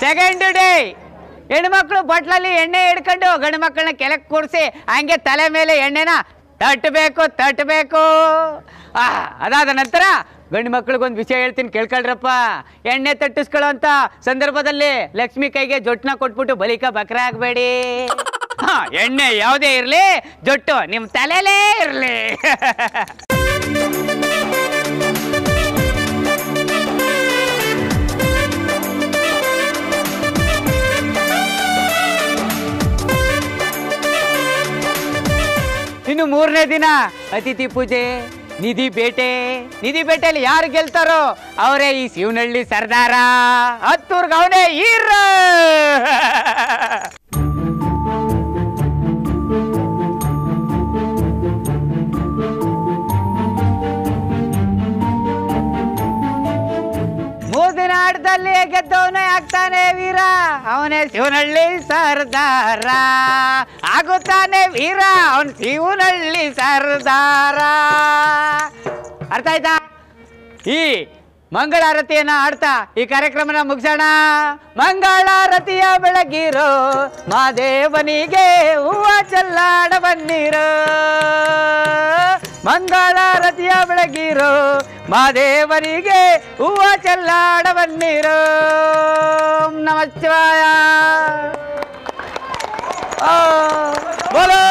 Second day ಹೆಣ್ಮಕ್ಳು ಬಟ್ಲಲ್ಲಿ ಎಣ್ಣೆ ಹಿಡ್ಕೊಂಡು ಗಂಡು ಮಕ್ಕಳನ್ನ ಕೆಳಕ್ಕೆ ಕೂರಿಸಿ ಹಂಗೆ ತಲೆ ಮೇಲೆ ಎಣ್ಣೆನ ತಟ್ಟಬೇಕು ತಟ್ಟಬೇಕು ಆ, ಅದಾದ ನಂತರ ಗಂಡು ಮಕ್ಳಿಗೊಂದು ವಿಷಯ ಹೇಳ್ತೀನಿ ಕೇಳ್ಕೊಳ್ರಪ್ಪ ಎಣ್ಣೆ ತಟ್ಟಿಸ್ಕೊಳ್ಳೋ ಅಂತ ಸಂದರ್ಭದಲ್ಲಿ ಲಕ್ಷ್ಮಿ ಕೈಗೆ ಜೊಟ್ಟನ್ನ ಕೊಟ್ಬಿಟ್ಟು ಬಳಿಕ ಬಕ್ರ ಆಗಬೇಡಿ ಹಾ ಎಣ್ಣೆ ಯಾವುದೇ ಇರಲಿ ಜೊಟ್ಟು ನಿಮ್ಮ ತಲೆಲೇ ಇರಲಿ ಇನ್ನು ಮೂರನೇ ದಿನ ಅತಿಥಿ ಪೂಜೆ ನಿಧಿ ಬೇಟೆ ನಿಧಿ ಬೇಟೆಯಲ್ಲಿ ಯಾರು ಗೆಲ್ತಾರೋ ಅವರೇ ಈ ಶಿವನಹಳ್ಳಿ ಸರ್ದಾರ ಹತ್ತೂರ್ಗ ಅವನೇ ಈರ ಮೂದಿನ ಆಟದಲ್ಲಿ ಗೆದ್ದವನೇ ಆಗ್ತಾನೆ ವೀರ ಅವನೇ ಶಿವನಹಳ್ಳಿ ಸರ್ದಾರ ಆಗುತ್ತಾನೆ ವೀರ ಅವನ್ ಶಿವನಹಳ್ಳಿ ಸರ್ದಾರ ಅರ್ಥ ಆಯ್ತಾ ಈ ಮಂಗಳಾರತಿಯನ್ನ ಆಡ್ತಾ ಈ ಕಾರ್ಯಕ್ರಮನ ಮುಗಿಸೋಣ ಮಂಗಳಾರತಿಯ ಬೆಳಗಿರೋ ಮಾದೇವನಿಗೆ ಹೂವ ಚೆಲ್ಲಾಡ ಬನ್ನಿರೋ ಮಂಗಳಾರತಿಯ ಬೆಳಗಿರೋ ಮಾದೇವನಿಗೆ ಹೂವ ಚೆಲ್ಲಾಡ ಬನ್ನಿರೋ ನಮಸ್ವಾಯ ಬೋಲೋ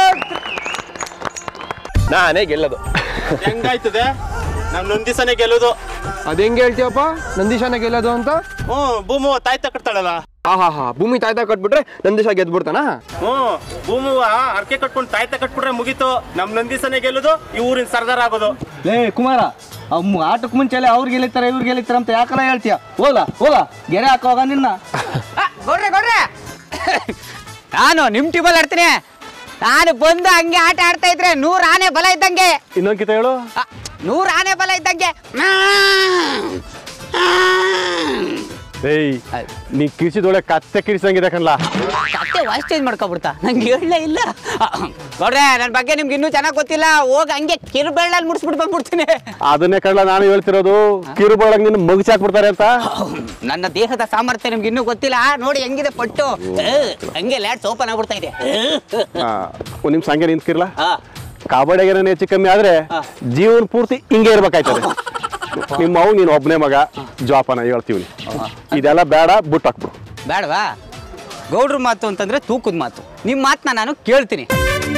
ನಾನೇ ಗೆಲ್ಲೋದು ಹೆಂಗಾಯ್ತದೆ ನಮ್ ನೊಂದಿಸನೆ ಗೆಲ್ಲೋದು ಅದ್ ಹೆಂಗ್ ಹೇಳ್ತೀವಪ್ಪ ನಂದೀಶನ ಗೆಲ್ಲೋದು ಅಂತ ಹ್ಞೂ ಭೂಮು ತಾಯಿ ತಕಡ್ತಾಳಲ್ಲ ಆಹಾ ಹಾ ಭೂಮಿ ತಾಯ್ತಾ ಕಟ್ಬಿಟ್ರೆ ನಂದೀಶ ಗೆದ್ಬಿಡ್ತಾನ ಹ್ಞೂ ಭೂಮುವ ಅರ್ಕೆ ಕಟ್ಕೊಂಡು ತಾಯಿ ತಕಟ್ಬಿಟ್ರೆ ಮುಗೀತು ನಮ್ ನಂದಿಸನೆ ಗೆಲ್ಲೋದು ಈ ಊರಿನ ಸರ್ದಾರ ಆಗೋದು ಲೇ ಕುಮಾರ ಅವ್ ಆಟಕ್ಕೆ ಮುಂಚೆಲೆ ಅವ್ರು ಗೆಲ್ಲಿತಾರೆ ಇವ್ರು ಗೆಲ್ಲಿತಾರೆ ಅಂತ ಯಾಕಲ್ಲ ಹೇಳ್ತೀಯ ಹೋಗ ಹೋಗ ಗೆರೆ ಹಾಕೋಗ ನಿನ್ನ ಆ, ಗೌಡ್ರೆ ಗೌಡ್ರೆ ನಾನು ನಿಮ್ ಟೀಮಲ್ಲಿ ಆಡ್ತೀನಿ ನಾನು ಬಂದು ಹಂಗೆ ಆಟ ಆಡ್ತಾ ಇದ್ರೆ ನೂರ್ ಆನೆ ಬಲ ಇದ್ದಂಗೆ ಇನ್ನೊಂದ್ ಹೇಳು ಆ, ನೂರ್ ಆನೆ ಬಲ ಇದ್ದಂಗೆ ಏಯ್ ನೀ ಕಿರ್ಚಿದೊಳೆ ಕತ್ತೆ ಕಿರ್ಸಂಗಿದೆ ಕಣ್ಲ ಕತ್ತೆ ವಾಯ್ಸ್ ಚೇಂಜ್ ಮಾಡ್ಕೊಬಿಡ್ತಾ ನಂಗೆ ಹೇಳಲೇ ಇಲ್ಲ ಆ, ಗೌಡ್ರೆ ನನ್ನ ಬಗ್ಗೆ ನಿಮ್ಗೆ ಇನ್ನೂ ಚೆನ್ನಾಗಿ ಗೊತ್ತಿಲ್ಲ ಹೋಗಿ ಹಂಗೆ ಕಿರುಬೆಳ್ಳಲ್ಲಿ ಮುಡಿಸ್ಬಿಟ್ಟು ಬಂದ್ಬಿಡ್ತೀನಿ ಅದನ್ನೇ ಕಣ್ಲ ನಾನು ಹೇಳ್ತಿರೋದು ಕಿರುಬೊಳಗ್ ನಿನ್ನ ಮಗಚ್ ಹಾಕ್ಬಿಡ್ತಾರೆ ಅಂತ ನನ್ನ ದೇಹದ ಸಾಮರ್ಥ್ಯ ನಿಮ್ಗೆ ಇನ್ನೂ ಗೊತ್ತಿಲ್ಲ ನೋಡಿ ಹೆಂಗಿದೆ ಪಟ್ಟು ಆ, ಹಂಗೆ ಲ್ಯಾಟ್ಸ್ ಓಪನ್ ಆಗ್ಬಿಡ್ತಾ ಇದೆ ಆ, ಒಂದ್ ನಿಮಿಷ ಹಂಗೆ ನಿಂತ್ಕಿರ್ಲ ಆ, ಕಬಡ್ಡಿಗೆ ಹೆಚ್ಚು ಕಮ್ಮಿ ಆದ್ರೆ ಜೀವನ ಪೂರ್ತಿ ಹಿಂಗೆ ಇರ್ಬೇಕಾಯ್ತದೆ ನಿಮ್ಮ ಅವ್ ನೀನು ಒಬ್ಬನೇ ಮಗ ಜೋಪಾನ ಹೇಳ್ತೀವಿ ಇದೆಲ್ಲ ಬೇಡ ಬುಟ್ ಹಾಕ್ಬಿಡು ಬೇಡವಾ ಗೌಡ್ರ ಮಾತು ಅಂತಂದ್ರೆ ತೂಕದ ಮಾತು ನಿಮ್ಮ ಮಾತನ್ನ ನಾನು ಕೇಳ್ತೀನಿ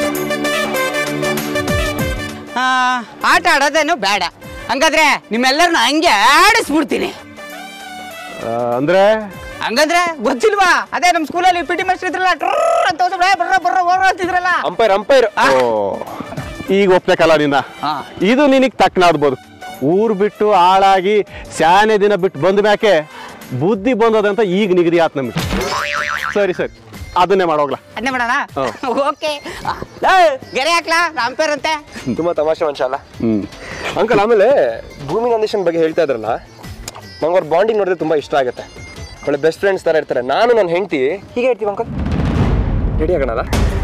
ಆ, ಆಟ ಆಡೋದೇನು ಬೇಡ ಹಂಗಾದ್ರೆ ನಿಮ್ಮೆಲ್ಲರನ್ನ ಹಂಗೆ ಆಡಿಸ್ಬಿಡ್ತೀನಿ ಆ, ಅಂದ್ರೆ ಹಂಗಂದ್ರೆ ಗೊತ್ತಿಲ್ವಾ ಅದೇ ನಮ್ಮ ಸ್ಕೂಲಲ್ಲಿ ಪಿ ಟಿ ಮಾಸ್ಟರ್ ಇದ್ರಲ್ಲ ಟ್ರರ್ ಅಂತ ಹೋದ್ರೆ ಬರ್ರ ಬರ್ರ ಓರ ಅಂತಿದ್ರಲ್ಲ ಅಂಪೈರ್ ಅಂಪೈರ್ ಈಗ ಒಪ್ಬೇಕಲ್ಲ ನಿನ್ನ ಹಾ. ಇದು ನಿನಗೆ ತಕ್ಕನಾಡ್ಬೋದು ಊರ್ ಬಿಟ್ಟು ಹಾಳಾಗಿ ಸ್ಯಾನೆ ದಿನ ಬಿಟ್ಟು ಬಂದ ಮ್ಯಾಕೆ ಬುದ್ಧಿ ಬಂದದಂತ ಈಗ ನಿಗದಿ ಆತ್ ನಮಗೆ ಸರಿ ಸರಿ ಅದನ್ನೇ ಮಾಡೋಗ್ಲ ಅದನ್ನೇ ಮಾಡೋಣ ಹಾ. ಓಕೆ ಗೆರೆ ಹಾಕ್ಲಾ ರಾಂಪೇರ್ ಅಂತೆ ತುಂಬಾ ತಮಾಷೆ ಮನುಷ್ಯ ಅಲ್ಲ ಹ್ಮ್ ಅಂಕಲ್ ಆಮೇಲೆ ಭೂಮಿ ನಂದೀಶನ್ ಬಗ್ಗೆ ಹೇಳ್ತಾ ಇದ್ರಲ್ಲ ನಂಗೆ ಅವ್ರ ಬಾಂಡಿಂಗ್ ನೋಡಿದ್ರೆ ತುಂಬಾ ಇಷ್ಟ ಆಗುತ್ತೆ ಒಳ್ಳೆ ಬೆಸ್ಟ್ ಫ್ರೆಂಡ್ಸ್ ತರ ಇರ್ತಾರೆ ನಾನು ನನ್ನ ಹೆಂಡತಿ ಹೀಗೆ ಹೇಳ್ತೀವಿ ಅಂಕಲ್ ರೆಡಿ ಆಗೋಣಲ್ಲ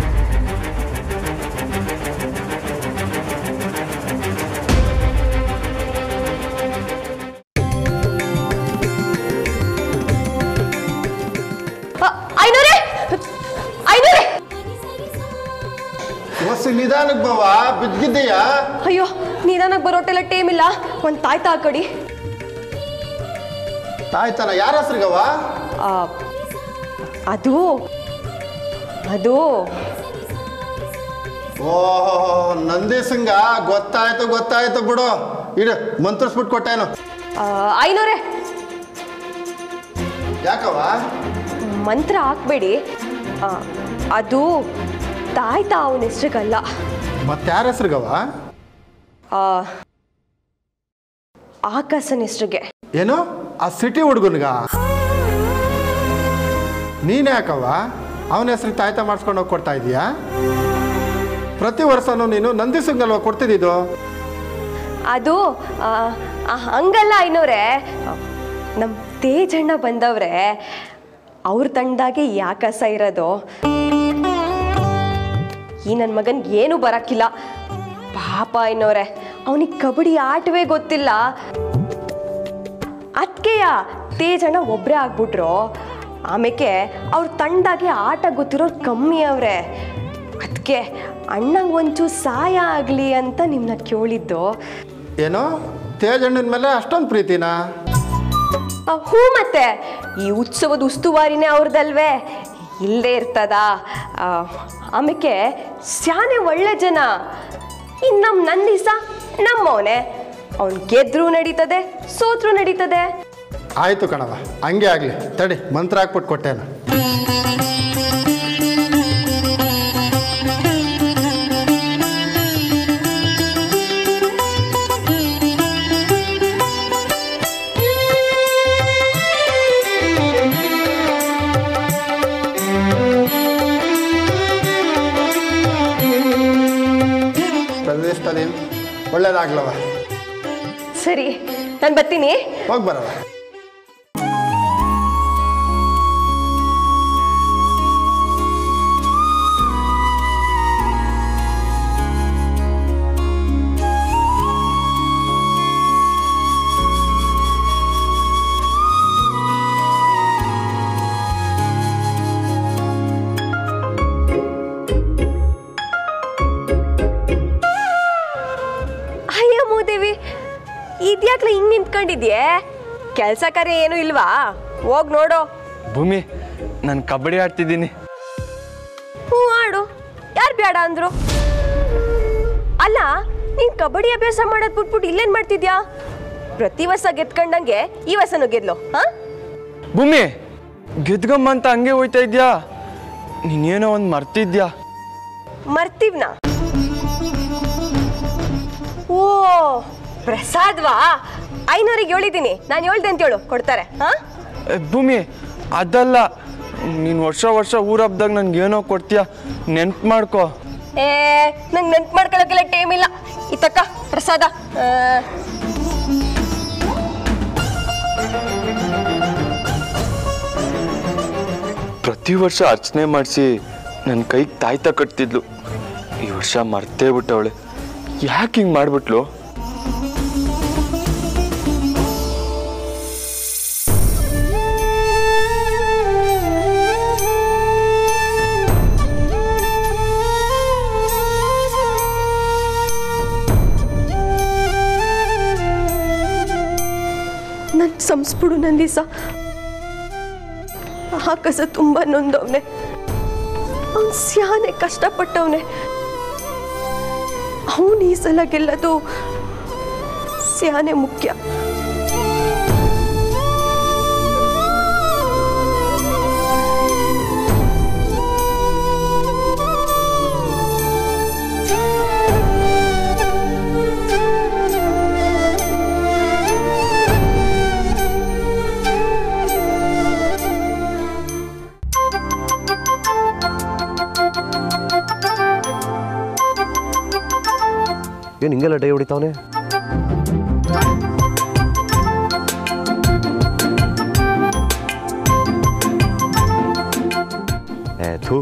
ಐನೂರೇ ಐನೂರೇ ಹೊಸ ನಿಧಾನಕ್ಕೆ ಬಾವ ಬಿದ್ದಿದ್ದೀಯಾ ಅಯ್ಯೋ ನಿಧಾನಕ್ಕೆ ಬರೋಟೆಲ್ಲ ಟೈಮ್ ಇಲ್ಲ ಒಂದು ತಾಯ್ತ ಹಾಕೊಡಿ ತಾಯ್ತನ ಯಾರ ಹೆಸ್ರಿಗವ ಆ, ಅದು ಅದು ಓಹೋ ನಂದೀಸಂಗ ಗೊತ್ತಾಯ್ತು ಗೊತ್ತಾಯ್ತು ಬಿಡು ಇಡು ಮಂತ್ರಿಸ್ಬಿಟ್ಟು ಕೊಟ್ಟೇನು ಆ, ಐನೂರೇ ಯಾಕವ ಮಂತ್ರ ಹಾಕ್ಬೇಡಿ ಆ, ಅದು ತಾಯ್ತ ಅವನ ಹೆಸ್ರಿಗಲ್ಲ ಮತ್ತೆ ಯಾರ ಹೆಸ್ರಿಗವ ಆ, ಆಕಾಶನ ಹೆಸ್ರಿಗೆ ಏನು ಆ ಸಿಟಿ ಹುಡುಗನ್ಗ ನೀನ್ ಯಾಕವ ಅವನ ಹೆಸ್ರಿಗೆ ತಾಯ್ತ ಮಾಡಿಸ್ಕೊಂಡು ಹೋಗಿ ಕೊಡ್ತಾ ಇದೀಯಾ ಪ್ರತಿ ವರ್ಷನೂ ನೀನು ನಂದಿಸಂಗಲ್ವ ಕೊಡ್ತಿದ್ದಿದ್ದು ಅದು ಆ, ಆ, ಹಂಗಲ್ಲ ಐನೂರೇ ನಮ್ಮ ತೇಜಣ್ಣ ಬಂದವ್ರೆ ಅವ್ರ ತಂಡದಾಗೆ ಈ ಆಕಾಶ ಇರೋದು ಈ ನನ್ನ ಮಗನ್ಗೆ ಏನೂ ಬರಕ್ಕಿಲ್ಲ ಪಾಪ ಐನೋರೆ ಅವನಿಗೆ ಕಬಡ್ಡಿ ಆಟವೇ ಗೊತ್ತಿಲ್ಲ ಅದಕ್ಕೆಯ ತೇಜಣ್ಣ ಒಬ್ಬರೇ ಆಗ್ಬಿಟ್ರು ಆಮೇಲೆ ಅವ್ರ ತಂಡಾಗಿ ಆಟ ಗೊತ್ತಿರೋರು ಕಮ್ಮಿ ಅವ್ರೆ ಅದಕ್ಕೆ ಅಣ್ಣಂಗೆ ಒಂಚೂರು ಸಹಾಯ ಆಗಲಿ ಅಂತ ನಿಮ್ಮನ್ನ ಕೇಳಿದ್ದು ಏನೋ ತೇಜಣ್ಣನ ಮೇಲೆ ಅಷ್ಟೊಂದು ಪ್ರೀತಿನಾ ಆ, ಹ್ಞೂ ಮತ್ತೆ ಈ ಉತ್ಸವದ ಉಸ್ತುವಾರಿನೇ ಅವ್ರದಲ್ವೇ ಇಲ್ಲೇ ಇರ್ತದ ಆಮೇಲೆ ಸ್ಯಾನೆ ಒಳ್ಳೆ ಜನ ಇನ್ನು ನಮ್ಮ ನಂದಿಸ ನಮ್ಮವನೇ ಅವ್ನು ಗೆದ್ರು ನಡೀತದೆ ಸೋತ್ರು ನಡೀತದೆ ಆಯಿತು ಕಣವ ಹಂಗೆ ಆಗಲಿ ತಡಿ ಮಂತ್ರ ಹಾಕ್ಬಿಟ್ಟು ಕೊಟ್ಟೇನು ಪ್ರದೇಶದಲ್ಲಿ ಒಳ್ಳೇದಾಗ್ಲವ ಸರಿ ನಾನು ಬರ್ತೀನಿ ಹೋಗಿ ಬರವ ಅಯ್ಯ ಮೂದೇವಿ ಇದ್ಯಾಕ್ಲ ಹಿಂಗ್ ನಿಂತ್ಕೊಂಡಿದ್ಯೆ ಕೆಲ್ಸ ಕಾರ್ಯ ಏನು ಇಲ್ವಾ ಹೋಗ್ ನೋಡು ಭೂಮಿ ನಾನು ಕಬಡ್ಡಿ ಆಡ್ತಿದ್ದೀನಿ ಹ್ಞೂ ಆಡು ಯಾರು ಬೇಡ ಅಂದ್ರು ಅಲ್ಲ ನೀನ್ ಕಬಡ್ಡಿ ಅಭ್ಯಾಸ ಮಾಡೋದ್ ಬಿಟ್ಬಿಟ್ಟು ಇಲ್ಲೇನ್ ಮಾಡ್ತಿದ್ಯಾ ಪ್ರತಿ ವರ್ಷ ಗೆದ್ಕೊಂಡಂಗೆ ಈ ವರ್ಷನೂ ಗೆದ್ಲು ಹಾ ಭೂಮಿ ಗೆದ್ಗಮ್ಮ ಅಂತ ಹಂಗೆ ಹೋಯ್ತಾ ಇದ್ಯಾ ನೀನೇನೋ ಒಂದು ಮರ್ತಿದ್ಯಾ ಮರ್ತೀವ್ನಾ ಓ ಪ್ರಸಾದ್ವಾ ಐನೂರಿಗೆ ಹೇಳಿದ್ದೀನಿ ನಾನು ಹೇಳ್ದೆ ಅಂತ ಹೇಳು ಕೊಡ್ತಾರೆ ಹಾ ಏ, ಭೂಮಿ ಅದಲ್ಲ ನೀನು ವರ್ಷ ವರ್ಷ ಊರ ಹಬ್ದಾಗ ನನ್ಗೆ ಏನೋ ಕೊಡ್ತೀಯ ನೆನ್ಪು ಮಾಡ್ಕೋ ಏ ನಂಗೆ ನೆನ್ಪು ಮಾಡ್ಕೊಳಕ್ಕೆಲ್ಲ ಟೈಮ್ ಇಲ್ಲ ಇತ್ತಕ್ಕ ಪ್ರಸಾದ ಆ, ಪ್ರತಿ ವರ್ಷ ಅರ್ಚನೆ ಮಾಡಿಸಿ ನನ್ನ ಕೈಗೆ ತಾಯ್ತ ಕಟ್ತಿದ್ಲು ಈ ವರ್ಷ ಮರ್ತೇ ಬಿಟ್ಟವಳೆ ಯಾಕೆ ಹಿಂಗೆ ಮಾಡ್ಬಿಟ್ಲು ನನ್ ಸಂಸ್ಬಿಡು ನಂದಿಸ ಆಕಸ ತುಂಬ ನೊಂದವನೆ ಅವನ್ ಸ್ಯಾನೆ ಕಷ್ಟಪಟ್ಟವನೆ ಅವನು ಈ ಸಲ ಗೆಲ್ಲದು ಸ್ಯಾನೆ ಮುಖ್ಯ ಏನು ಹಿಂಗೆಲ್ಲ ಡೈ ಹೊಡಿತಾವನೆ ಏ ಥೂ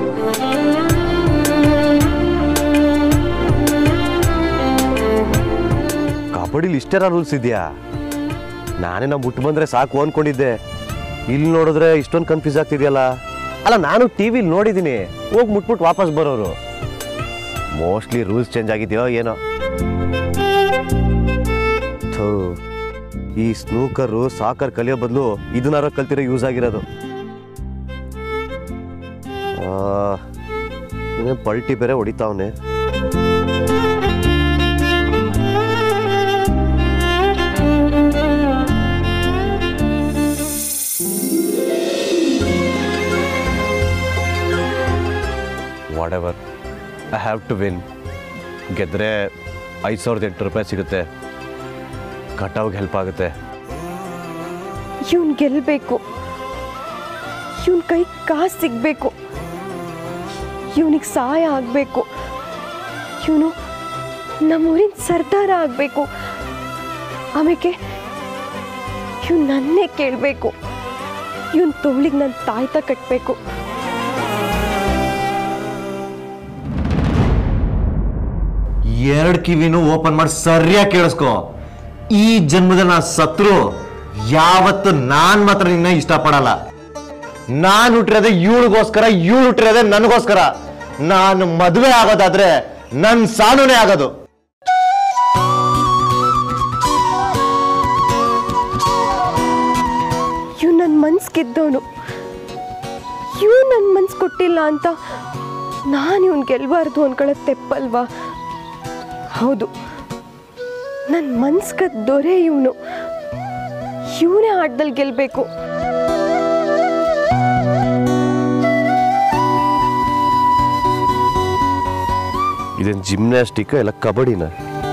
ಕಬಡ್ಡಿಲಿ ಇಷ್ಟೆಲ್ಲ ರೂಲ್ಸ್ ಇದೆಯಾ ನಾನೇ ನಾವು ಮುಟ್ಟು ಬಂದರೆ ಸಾಕು ಅನ್ಕೊಂಡಿದ್ದೆ ಇಲ್ಲಿ ನೋಡಿದ್ರೆ ಇಷ್ಟೊಂದು ಕನ್ಫ್ಯೂಸ್ ಆಗ್ತಿದೆಯಲ್ಲ ಅಲ್ಲ ನಾನು ಟಿ ವಿಲಿ ನೋಡಿದ್ದೀನಿ ಹೋಗಿ ಮುಟ್ಬಿಟ್ಟು ವಾಪಸ್ ಬರೋರು ಮೋಸ್ಟ್ಲಿ ರೂಲ್ಸ್ ಚೇಂಜ್ ಆಗಿದೆಯೋ ಏನೋ ಥೂ ಈ ಸ್ನೂಕರು ಸಾಕರ್ ಕಲಿಯೋ ಬದಲು ಇದನ್ನಾರ ಕಲ್ತಿರೋ ಯೂಸ್ ಆಗಿರೋದು ಆ, ಇವ್ನೇ ಪಲ್ಟಿ ಬೇರೆ ಹೊಡಿತಾವನೆ whatever I have to win ಗೆದ್ದರೆ ಐದು ಸಾವಿರದ ಎಂಟು ರೂಪಾಯಿ ಸಿಗುತ್ತೆ ಕಟಾವ್ಗೆ ಹೆಲ್ಪ್ ಆಗುತ್ತೆ ಇವನ್ ಗೆಲ್ಬೇಕು ಇವನ್ ಕೈ ಕಾಸು ಸಿಗ್ಬೇಕು ಇವನಿಗೆ ಸಹಾಯ ಆಗಬೇಕು ಇವನು ನಮ್ಮೂರಿನ ಸರ್ದಾರ ಆಗಬೇಕು ಆಮೇಲೆ ಇವ್ನು ನನ್ನೇ ಕೇಳಬೇಕು ಇವನ್ ತೋಳಿಗೆ ನನ್ನ ತಾಯ್ತ ಕಟ್ಟಬೇಕು ಎರಡು ಕಿವಿನೂ ಓಪನ್ ಮಾಡಿ ಸರಿಯಾಗಿ ಕೇಳಿಸ್ಕೊ ಈ ಜನ್ಮದಲ್ಲಿ ನಾ ಸತ್ರು ಯಾವತ್ತು ನಾನ್ ಮಾತ್ರ ನಿನ್ನ ಇಷ್ಟಪಡಲ್ಲ ನಾನು ಹುಟ್ಟಿರೋದೆ ಇವಳಿಗೋಸ್ಕರ ಇವಳು ಹುಟ್ಟಿರೋದೆ ನನಗೋಸ್ಕರ ನಾನು ಮದುವೆ ಆಗೋದಾದ್ರೆ ನನ್ನ ಸಾನುನೇ ಆಗೋದು ಇವ್ ನನ್ನ ಮನ್ಸು ಗೆದ್ದವನು ಇವ್ ನನ್ನ ಮನ್ಸು ಕೊಟ್ಟಿಲ್ಲ ಅಂತ ನಾನು ಇವನ್ ಗೆಲ್ಬಾರ್ದು ಅನ್ಕೊಳ್ಳೋದು ತೆಪ್ಪಲ್ವಾ ಹೌದು ನನ್ನ ಮನ್ಸು ದೊರೆ ಇವನು ಇವನೇ ಆಟದಲ್ಲಿ ಗೆಲ್ಬೇಕು ಇದೇನು ಜಿಮ್ನಾಸ್ಟಿಕ್ ಇಲ್ಲ ಕಬಡ್ಡಿನ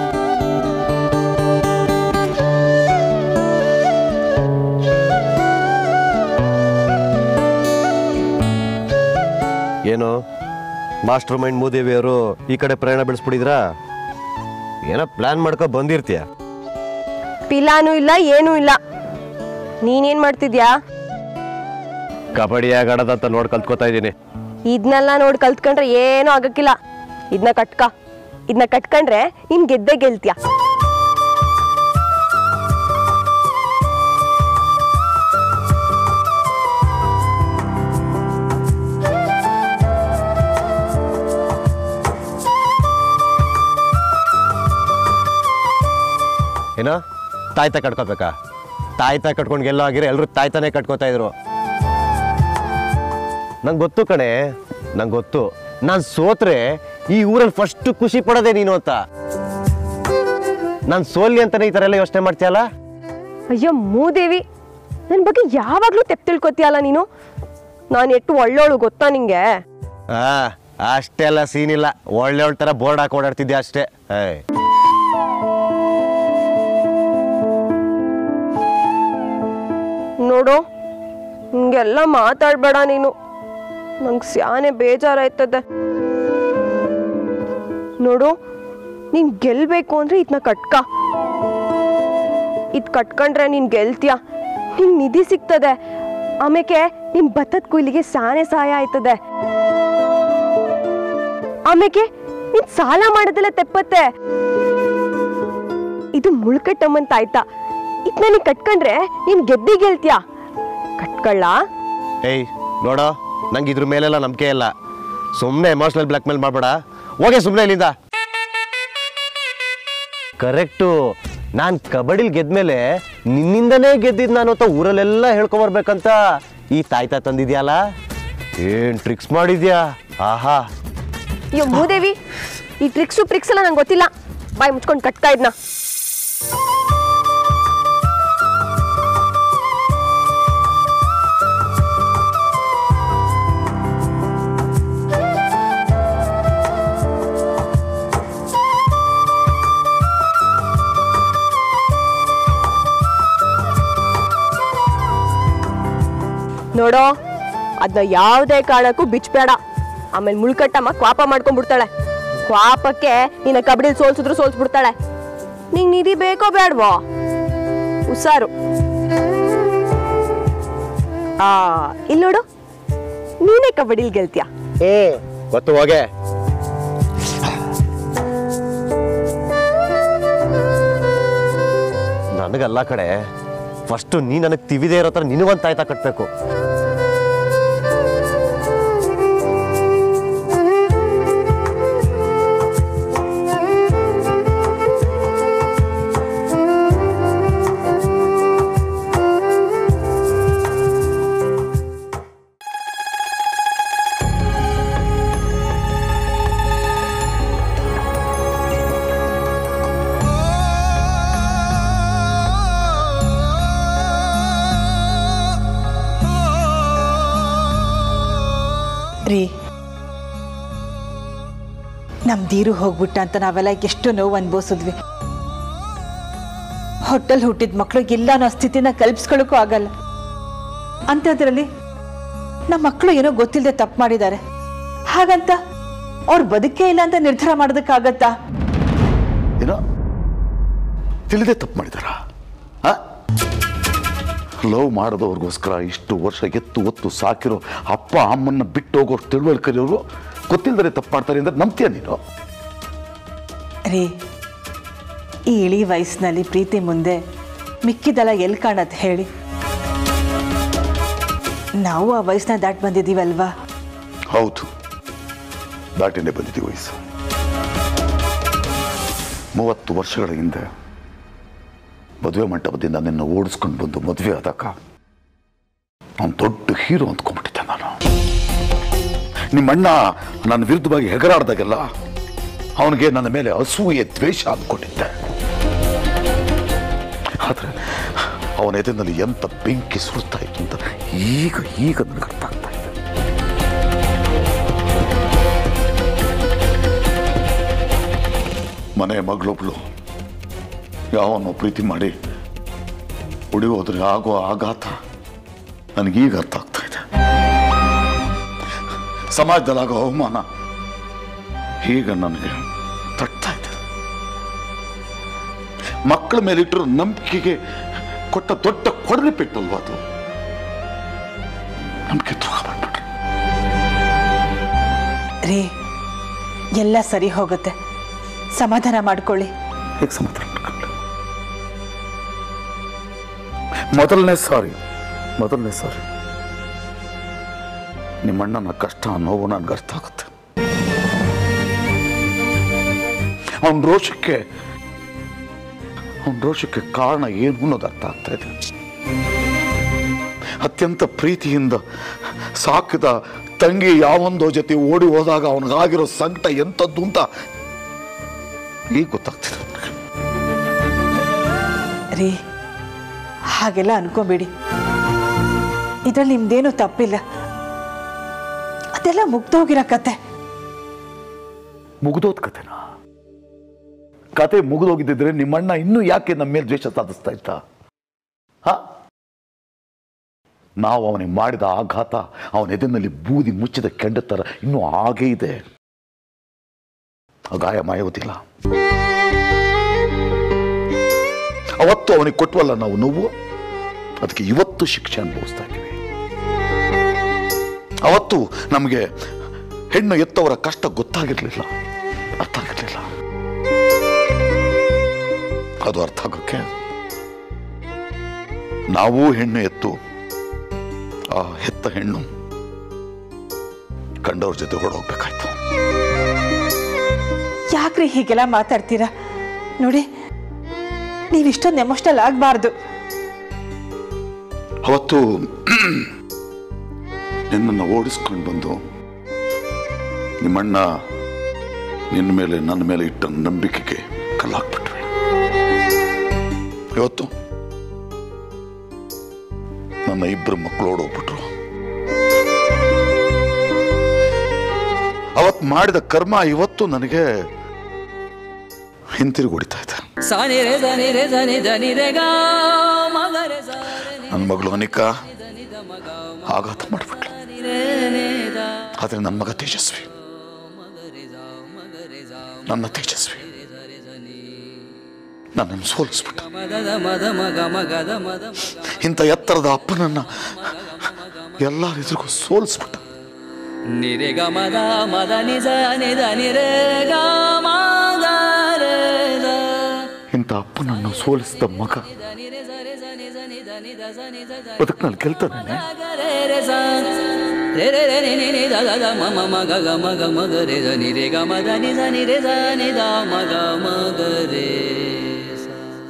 ಏನು ಮಾಸ್ಟರ್ ಮೈಂಡ್ ಮೂದೇವಿಯವರು ಈ ಕಡೆ ಪ್ರಯಾಣ ಬೆಳೆಸ್ಬಿಟ್ಟಿದ್ರಾ ಏನೋ ಪ್ಲಾನ್ ಮಾಡ್ಕೊ ಬಂದಿರ್ತೀಯ ಪಿಲಾನೂ ಇಲ್ಲ ಏನೂ ಇಲ್ಲ ನೀನೇನ್ ಮಾಡ್ತಿದ್ಯಾ ಕಬಡ್ಡಿ ಆಡೋದಂತ ನೋಡ್ ಕಲ್ತ್ಕೋತಾ ಇದ್ದೀನಿ ಇದನ್ನೆಲ್ಲ ನೋಡಿ ಕಲ್ತ್ಕೊಂಡ್ರೆ ಏನೂ ಆಗಕ್ಕಿಲ್ಲ ಇದನ್ನ ಕಟ್ಕ ಇದನ್ನ ಕಟ್ಕೊಂಡ್ರೆ ನೀನ್ ಗೆದ್ದೆ ಗೆಲ್ತ್ಯಾ ಏನೋ ತಾಯ್ತ ಕಟ್ಕೋಬೇಕಾ ತಾಯ್ತ ಕಟ್ಕೊಂಡು ಗೆಲ್ಲೋ ಆಗಿರೋ ಎಲ್ಲರೂ ತಾಯ್ತಾನೆ ಕಟ್ಕೋತಾ ಇದ್ರು ನಂಗೆ ಗೊತ್ತು ಕಣೆ ನಂಗೆ ಗೊತ್ತು ನಾನು ಸೋತ್ರೆ ಈ ಊರಲ್ಲಿ ಫಸ್ಟ್ ಖುಷಿ ಪಡೋದೇ ನೀನು ಅಂತ ನಾನು ಸೋಲ್ಲಿ ಅಂತಾನೆ ಈ ಥರ ಎಲ್ಲ ಯೋಚನೆ ಮಾಡ್ತೀಯಲ್ಲ ಅಯ್ಯೋ ಮೂದೇವಿ ನನ್ನ ಬಗ್ಗೆ ಯಾವಾಗ್ಲೂ ತೆಪ್ ತಿಳ್ಕೊತೀಯಲ್ಲ ನೀನು ನಾನು ಎಷ್ಟು ಒಳ್ಳೋಳು ಗೊತ್ತಾ ನಿಂಗೆ ಆ ಅಷ್ಟೆಲ್ಲ ಸೀನ್ ಇಲ್ಲ ಒಳ್ಳೆ ಒಳ್ಳೆ ಥರ ಬೋರ್ಡ್ ಹಾಕಿ ಓಡಾಡ್ತಿದ್ದೆ ಅಷ್ಟೇ ಏಯ್ ನೋಡು ಹಿಂಗೆಲ್ಲ ಮಾತಾಡ್ಬೇಡ ನೀನು ನಂಗೆ ಸ್ಯಾನೆ ಬೇಜಾರಾಯ್ತದೆ ನೋಡು ನೀನ್ ಗೆಲ್ಬೇಕು ಅಂದ್ರೆ ಇದನ್ನ ಕಟ್ಕ ಇದ್ ಕಟ್ಕೊಂಡ್ರೆ ನೀನ್ ಗೆಲ್ತೀಯ ನಿಂಗ್ ನಿಧಿ ಸಿಗ್ತದೆ ಆಮೇಲೆ ನಿನ್ ಭತ್ತದ ಕುಯ್ಲಿಗೆ ಸಾನೆ ಸಹಾಯ ಆಯ್ತದೆ ಆಮೇಲೆ ನೀನ್ ಸಾಲ ಮಾಡೋದೆಲ್ಲ ತೆಪ್ಪತ್ತೆ ಇದು ಮುಳ್ಕಟ್ಟಮ್ಮಂತ ಆಯ್ತಾ ಇದನ್ನ ನೀನ್ ಕಟ್ಕೊಂಡ್ರೆ ನೀನ್ ಗೆದ್ದಿ ಗೆಲ್ತೀಯ ಕಟ್ಕೊಳ್ಳ ಏಯ್ ನೋಡೋ ನಂಗೆ ಇದ್ರ ಮೇಲೆಲ್ಲ ನಂಬಿಕೆ ಇಲ್ಲ ಸುಮ್ಮನೆ ಎಮೋಷನಲ್ ಬ್ಲ್ಯಾಕ್ ಮೇಲ್ ಮಾಡಬೇಡ ಹೋಗೆ ಸುಮ್ಮನೆ ಇಲ್ಲಿಂದ ಕರೆಕ್ಟು ನಾನು ಕಬಡ್ಡಿಲಿ ಗೆದ್ಮೇಲೆ ನಿನ್ನಿಂದನೇ ಗೆದ್ದಿದ್ದು ನಾನು ಅಂತ ಊರಲ್ಲೆಲ್ಲ ಹೇಳ್ಕೊಬರ್ಬೇಕಂತ ಈ ತಾಯ್ತ ತಂದಿದ್ಯಲ್ಲ ಏನ್ ಟ್ರಿಕ್ಸ್ ಮಾಡಿದ್ಯಾ ಆಹಾ ಅಯ್ಯೋ ಮೂದೇವಿ ಈ ಟ್ರಿಕ್ಸು ಟ್ರಿಕ್ಸ್ ಎಲ್ಲ ನಂಗೆ ಗೊತ್ತಿಲ್ಲ ಬಾಯ್ ಮುಚ್ಕೊಂಡು ಕಟ್ತಾ ಇದ್ನ ನೋಡೋ ಅದನ್ನ ಯಾವುದೇ ಕಾರಣಕ್ಕೂ ಬಿಚ್ಚಬೇಡ ಆಮೇಲೆ ಮುಳ್ಕಟ್ಟಮ್ಮ ಕ್ವಾಪ ಮಾಡ್ಕೊಂಡ್ಬಿಡ್ತಾಳೆ ಕ್ವಾಪಕ್ಕೆ ನಿನ್ನ ಕಬಡ್ಡಿ ಸೋಲ್ಸಿದ್ರು ಸೋಲ್ಸ್ಬಿಡ್ತಾಳೆ ನಿಂಗೆ ನಿಧಿ ಬೇಕೋ ಬೇಡವೋ ಹುಷಾರು ಆ ಇಲ್ಲಿ ನೋಡು ನೀನೇ ಕಬಡ್ಡಿಲಿ ಗೆಲ್ತೀಯ ಹ್ಮ್ ಗೊತ್ತು ಹೋಗೆ ನನಗಲ್ಲ ಕಡೆ ಫಸ್ಟು ನೀ ನನಗೆ ತಿವಿದೇ ಇರೋ ಥರ ನಿನಗೊಂದು ತಾಯ್ತ ಕಟ್ಟಬೇಕು ರೀ ನಮ್ಮ ದೀರು ಹೋಗ್ಬಿಟ್ಟ ಅಂತ ನಾವೆಲ್ಲ ಎಷ್ಟು ನೋವು ಅನ್ಭವಿಸಿದ್ವಿ ಹೊಟ್ಟೆಲ್ ಹುಟ್ಟಿದ ಮಕ್ಳಿಗೆ ಇಲ್ಲ ಅನ್ನೋ ಸ್ಥಿತಿನ ಕಲ್ಪಿಸ್ಕೊಳ್ಳೋಕ್ಕೂ ಆಗಲ್ಲ ಅಂಥದ್ರಲ್ಲಿ ನಮ್ಮ ಮಕ್ಕಳು ಏನೋ ಗೊತ್ತಿಲ್ಲದೆ ತಪ್ಪು ಮಾಡಿದ್ದಾರೆ ಹಾಗಂತ ಅವ್ರು ಬದುಕೇ ಇಲ್ಲ ಅಂತ ನಿರ್ಧಾರ ಮಾಡೋದಕ್ಕಾಗತ್ತಾ ಏನೋ ತಿಳಿದೇ ತಪ್ಪು ಮಾಡಿದಾರ ಲವ್ ಮಾಡಿದವ್ರಿಗೋಸ್ಕರ ಇಷ್ಟು ವರ್ಷ ಎತ್ತು ಒತ್ತು ಸಾಕಿರೋ ಅಪ್ಪ ಅಮ್ಮನ್ನ ಬಿಟ್ಟು ಹೋಗೋ ತಿಳುವಳಿಕೆಯವರು ಗೊತ್ತಿಲ್ಲದರೆ ತಪ್ಪು ಮಾಡ್ತಾರೆ ಅಂದ್ರೆ ನಂಬ್ತೀಯ ನೀನು ರೀ ಈ ಇಳಿ ವಯಸ್ಸಿನಲ್ಲಿ ಪ್ರೀತಿ ಮುಂದೆ ಮಿಕ್ಕಿದೆಲ್ಲ ಎಲ್ಲಿ ಕಾಣತ್ತೆ ಹೇಳಿ ನಾವು ಆ ವಯಸ್ಸನ್ನ ದಾಟ್ ಬಂದಿದ್ದೀವಲ್ವಾ ಹೌದು ದಾಟಿನೇ ಬಂದಿದ್ದೀವಿ ವಯಸ್ಸು ಮೂವತ್ತು ವರ್ಷಗಳ ಹಿಂದೆ ಮದುವೆ ಮಂಟಪದಿಂದ ನಿನ್ನ ಓಡಿಸ್ಕೊಂಡು ಬಂದು ಮದುವೆ ಆದಾಗ ಅವನು ದೊಡ್ಡ ಹೀರೋ ಅಂದ್ಕೊಂಡ್ಬಿಟ್ಟಿದ್ದೆ ನಾನು ನಿಮ್ಮಣ್ಣ ನನ್ನ ವಿರುದ್ಧವಾಗಿ ಹೆಗರಾಡ್ದಾಗೆಲ್ಲ ಅವನಿಗೆ ನನ್ನ ಮೇಲೆ ಅಸೂಯೆ ದ್ವೇಷ ಅಂದ್ಕೊಂಡಿದ್ದೆ ಆದರೆ ಅವನ ಎದೆನಲ್ಲಿ ಎಂತ ಬೆಂಕಿ ಸುಡ್ತಾ ಇತ್ತು ಅಂತ ಈಗ ಈಗ ನನಗೆ ಅರ್ಥ ಆಗ್ತಾ ಇದೆ ಮನೆ ಮಗಳೊಬ್ಳು ಯಾವನೋ ಪ್ರೀತಿ ಮಾಡಿ ಉಡಿ ಹೋದ್ರೆ ಆಗುವ ಆಘಾತ ನನಗೀಗ ಅರ್ಥ ಆಗ್ತಾ ಇದೆ ಸಮಾಜದಲ್ಲಾಗೋ ಅವಮಾನ ಈಗ ನನಗೆ ತಟ್ತಾ ಇದೆ ಮಕ್ಕಳ ಮೇಲಿಟ್ಟರು ನಂಬಿಕೆಗೆ ಕೊಟ್ಟ ದೊಡ್ಡ ಕೊಡಲಿ ಪೆಟ್ಟಲ್ವ ಅದು ನಂಬಿಕೆ ದ್ರೋಹ ಮಾಡ್ಬಿಟ್ರೆ ರೀ ಎಲ್ಲ ಸರಿ ಹೋಗುತ್ತೆ ಸಮಾಧಾನ ಮಾಡ್ಕೊಳ್ಳಿ ಹೇಗೆ ಸಮಾಧಾನ ಮಾಡ್ಕೊಂಡ್ರೆ ಮೊದಲನೇ ಸಾರಿ ಮೊದಲನೇ ಸಾರಿ ನಿಮ್ಮಣ್ಣನ ಕಷ್ಟ ನೋವು ನನಗೆ ಅರ್ಥ ಆಗುತ್ತೆ ಅವನ ರೋಷಕ್ಕೆ ಅವನ ರೋಷಕ್ಕೆ ಕಾರಣ ಏನು ಅನ್ನೋದು ಅರ್ಥ ಆಗ್ತಾ ಇದೆ ಅತ್ಯಂತ ಪ್ರೀತಿಯಿಂದ ಸಾಕಿದ ತಂಗಿ ಯಾವೊಂದೋ ಜೊತೆ ಓಡಿ ಹೋದಾಗ ಅವನಿಗಾಗಿರೋ ಸಂಕಟ ಎಂಥದ್ದು ಅಂತ ಈಗ ಗೊತ್ತಾಗ್ತಿದೆ ನನಗೆ. ರೀ ಹಾಗೆಲ್ಲ ಅನ್ಕೋಬೇಡಿ ಇದ್ರಲ್ಲಿ ನಿಮ್ದೇನು ತಪ್ಪಿಲ್ಲ ಅದೆಲ್ಲ ಮುಗ್ದೋಗಿರೋ ಕತೆ ಮುಗಿದೋದ್ ಕತೆನಾ ಕತೆ ಮುಗಿದೋಗಿದ್ದಿದ್ರೆ ನಿಮ್ಮಣ್ಣ ಇನ್ನೂ ಯಾಕೆ ನಮ್ಮ ಮೇಲೆ ದ್ವೇಷ ಸಾಧಿಸ್ತಾ ಇದ್ದ ಹ ನಾವು ಅವನಿಗೆ ಮಾಡಿದ ಆಘಾತ ಅವನ ಎದೆನಲ್ಲಿ ಬೂದಿ ಮುಚ್ಚಿದ ಕೆಂಡ ತರ ಇನ್ನೂ ಹಾಗೇ ಇದೆ ಆ ಗಾಯ ಮಾಯುವುದಿಲ್ಲ ಅವತ್ತು ಅವನಿಗೆ ಕೊಟ್ವಲ್ಲ ನಾವು ನೋವು ಅದಕ್ಕೆ ಇವತ್ತು ಶಿಕ್ಷೆ ಅನುಭವಿಸ್ತಾ ಇದ್ದೀವಿ ಅವತ್ತು ನಮಗೆ ಹೆಣ್ಣು ಎತ್ತವರ ಕಷ್ಟ ಗೊತ್ತಾಗಿರ್ಲಿಲ್ಲ ಅರ್ಥ ಆಗಿರ್ಲಿಲ್ಲ ಅದು ಅರ್ಥ ಆಗೋಕ್ಕೆ ನಾವೂ ಹೆಣ್ಣು ಎತ್ತು ಆ ಹೆತ್ತ ಹೆಣ್ಣು ಕಂಡವ್ರ ಜೊತೆ ಹೊರಡೋಗ್ಬೇಕಾಯ್ತು ಯಾಕ್ರಿ ಹೀಗೆಲ್ಲ ಮಾತಾಡ್ತೀರಾ ನೋಡಿ ನೀವಿಷ್ಟೊಂದು ಎಮೋಷನಲ್ ಆಗಬಾರ್ದು ಅವತ್ತು ನಿನ್ನನ್ನು ಓಡಿಸ್ಕೊಂಡು ಬಂದು ನಿಮ್ಮಣ್ಣ ನಿನ್ನ ಮೇಲೆ ನನ್ನ ಮೇಲೆ ಇಟ್ಟ ನಂಬಿಕೆಗೆ ಕಲ್ಲಾಕ್ಬಿಟ್ವಿ ಇವತ್ತು ನನ್ನ ಇಬ್ಬರು ಮಕ್ಕಳು ಓಡೋಗ್ಬಿಟ್ರು ಅವತ್ತು ಮಾಡಿದ ಕರ್ಮ ಇವತ್ತು ನನಗೆ ಹಿಂತಿರುಗಿ ಹೊಡಿತಾ ಇದೆ ಸಾನಿ ರೇ ಧನಿ ರೇ ಧನಿ ಧನಿ ರೇ ಗಾ ಮಗ ರೇ ಸಾ ರೇ ನಿ ನನ್ನ ಮಗಳು ಅನಿಕಾ ಧನಿ ಧ ಮಗ ಆಘಾತ ಮಾಡಿಬಿಟ್ಲು ನಿ ರೇ ನೇ ದ ಆದರೆ ನನ್ನ ಮಗ ತೇಜಸ್ವಿ ಮಗ ರೇ ಜಾ ಮಗ ರೇ ಜಾ ನನ್ನ ತೇಜಸ್ವಿ ನನ್ನನ್ನು ಸೋಲಿಸ್ಬಿಟ್ಟ ಮದ ದ ಮದ ಮಗ ಮಗ ದ ಮದ ಮಗ ಇಂಥ ಎತ್ತರದ ಅಪ್ಪನನ್ನ ಎಲ್ಲರ ಎದುರಿಗೂ ಸೋಲಿಸ್ಬಿಟ್ಟ ನಿ ರೇ ಗ ಮದ ಮದ ನಿ ಸ ನಿ ಧ ನಿ ರೇ ಗಾ ಮಗ ರೇ ದ ಇಂಥ ಅಪ್ಪನನ್ನು ಸೋಲಿಸಿದ ಮಗ ನಿ ರೇ ಸ ರೇ ಸ ನಿ ಸ ನಿ ಧ ನಿ ಧ ಸ ನಿ ಸ ಧ ಬದುಕು ನಾನು ಗೆಲ್ತಾನೆ ಗ ರೇ ರೇ ಸ ರೇ ರೇ ರೇ ನಿ ನಿ ನಿ ದ ದ ದ ಮ ಮ ಮ ಗ ಗ ಮ ಗ ಮ ಗ ರೇ ದ ನಿ ರೇ ಗ ಮ ದ ನಿ ಸ ನಿ ರೇ ಸ ನಿ ದ ಮ ಗ ಮ ಗ ರೇ ಸ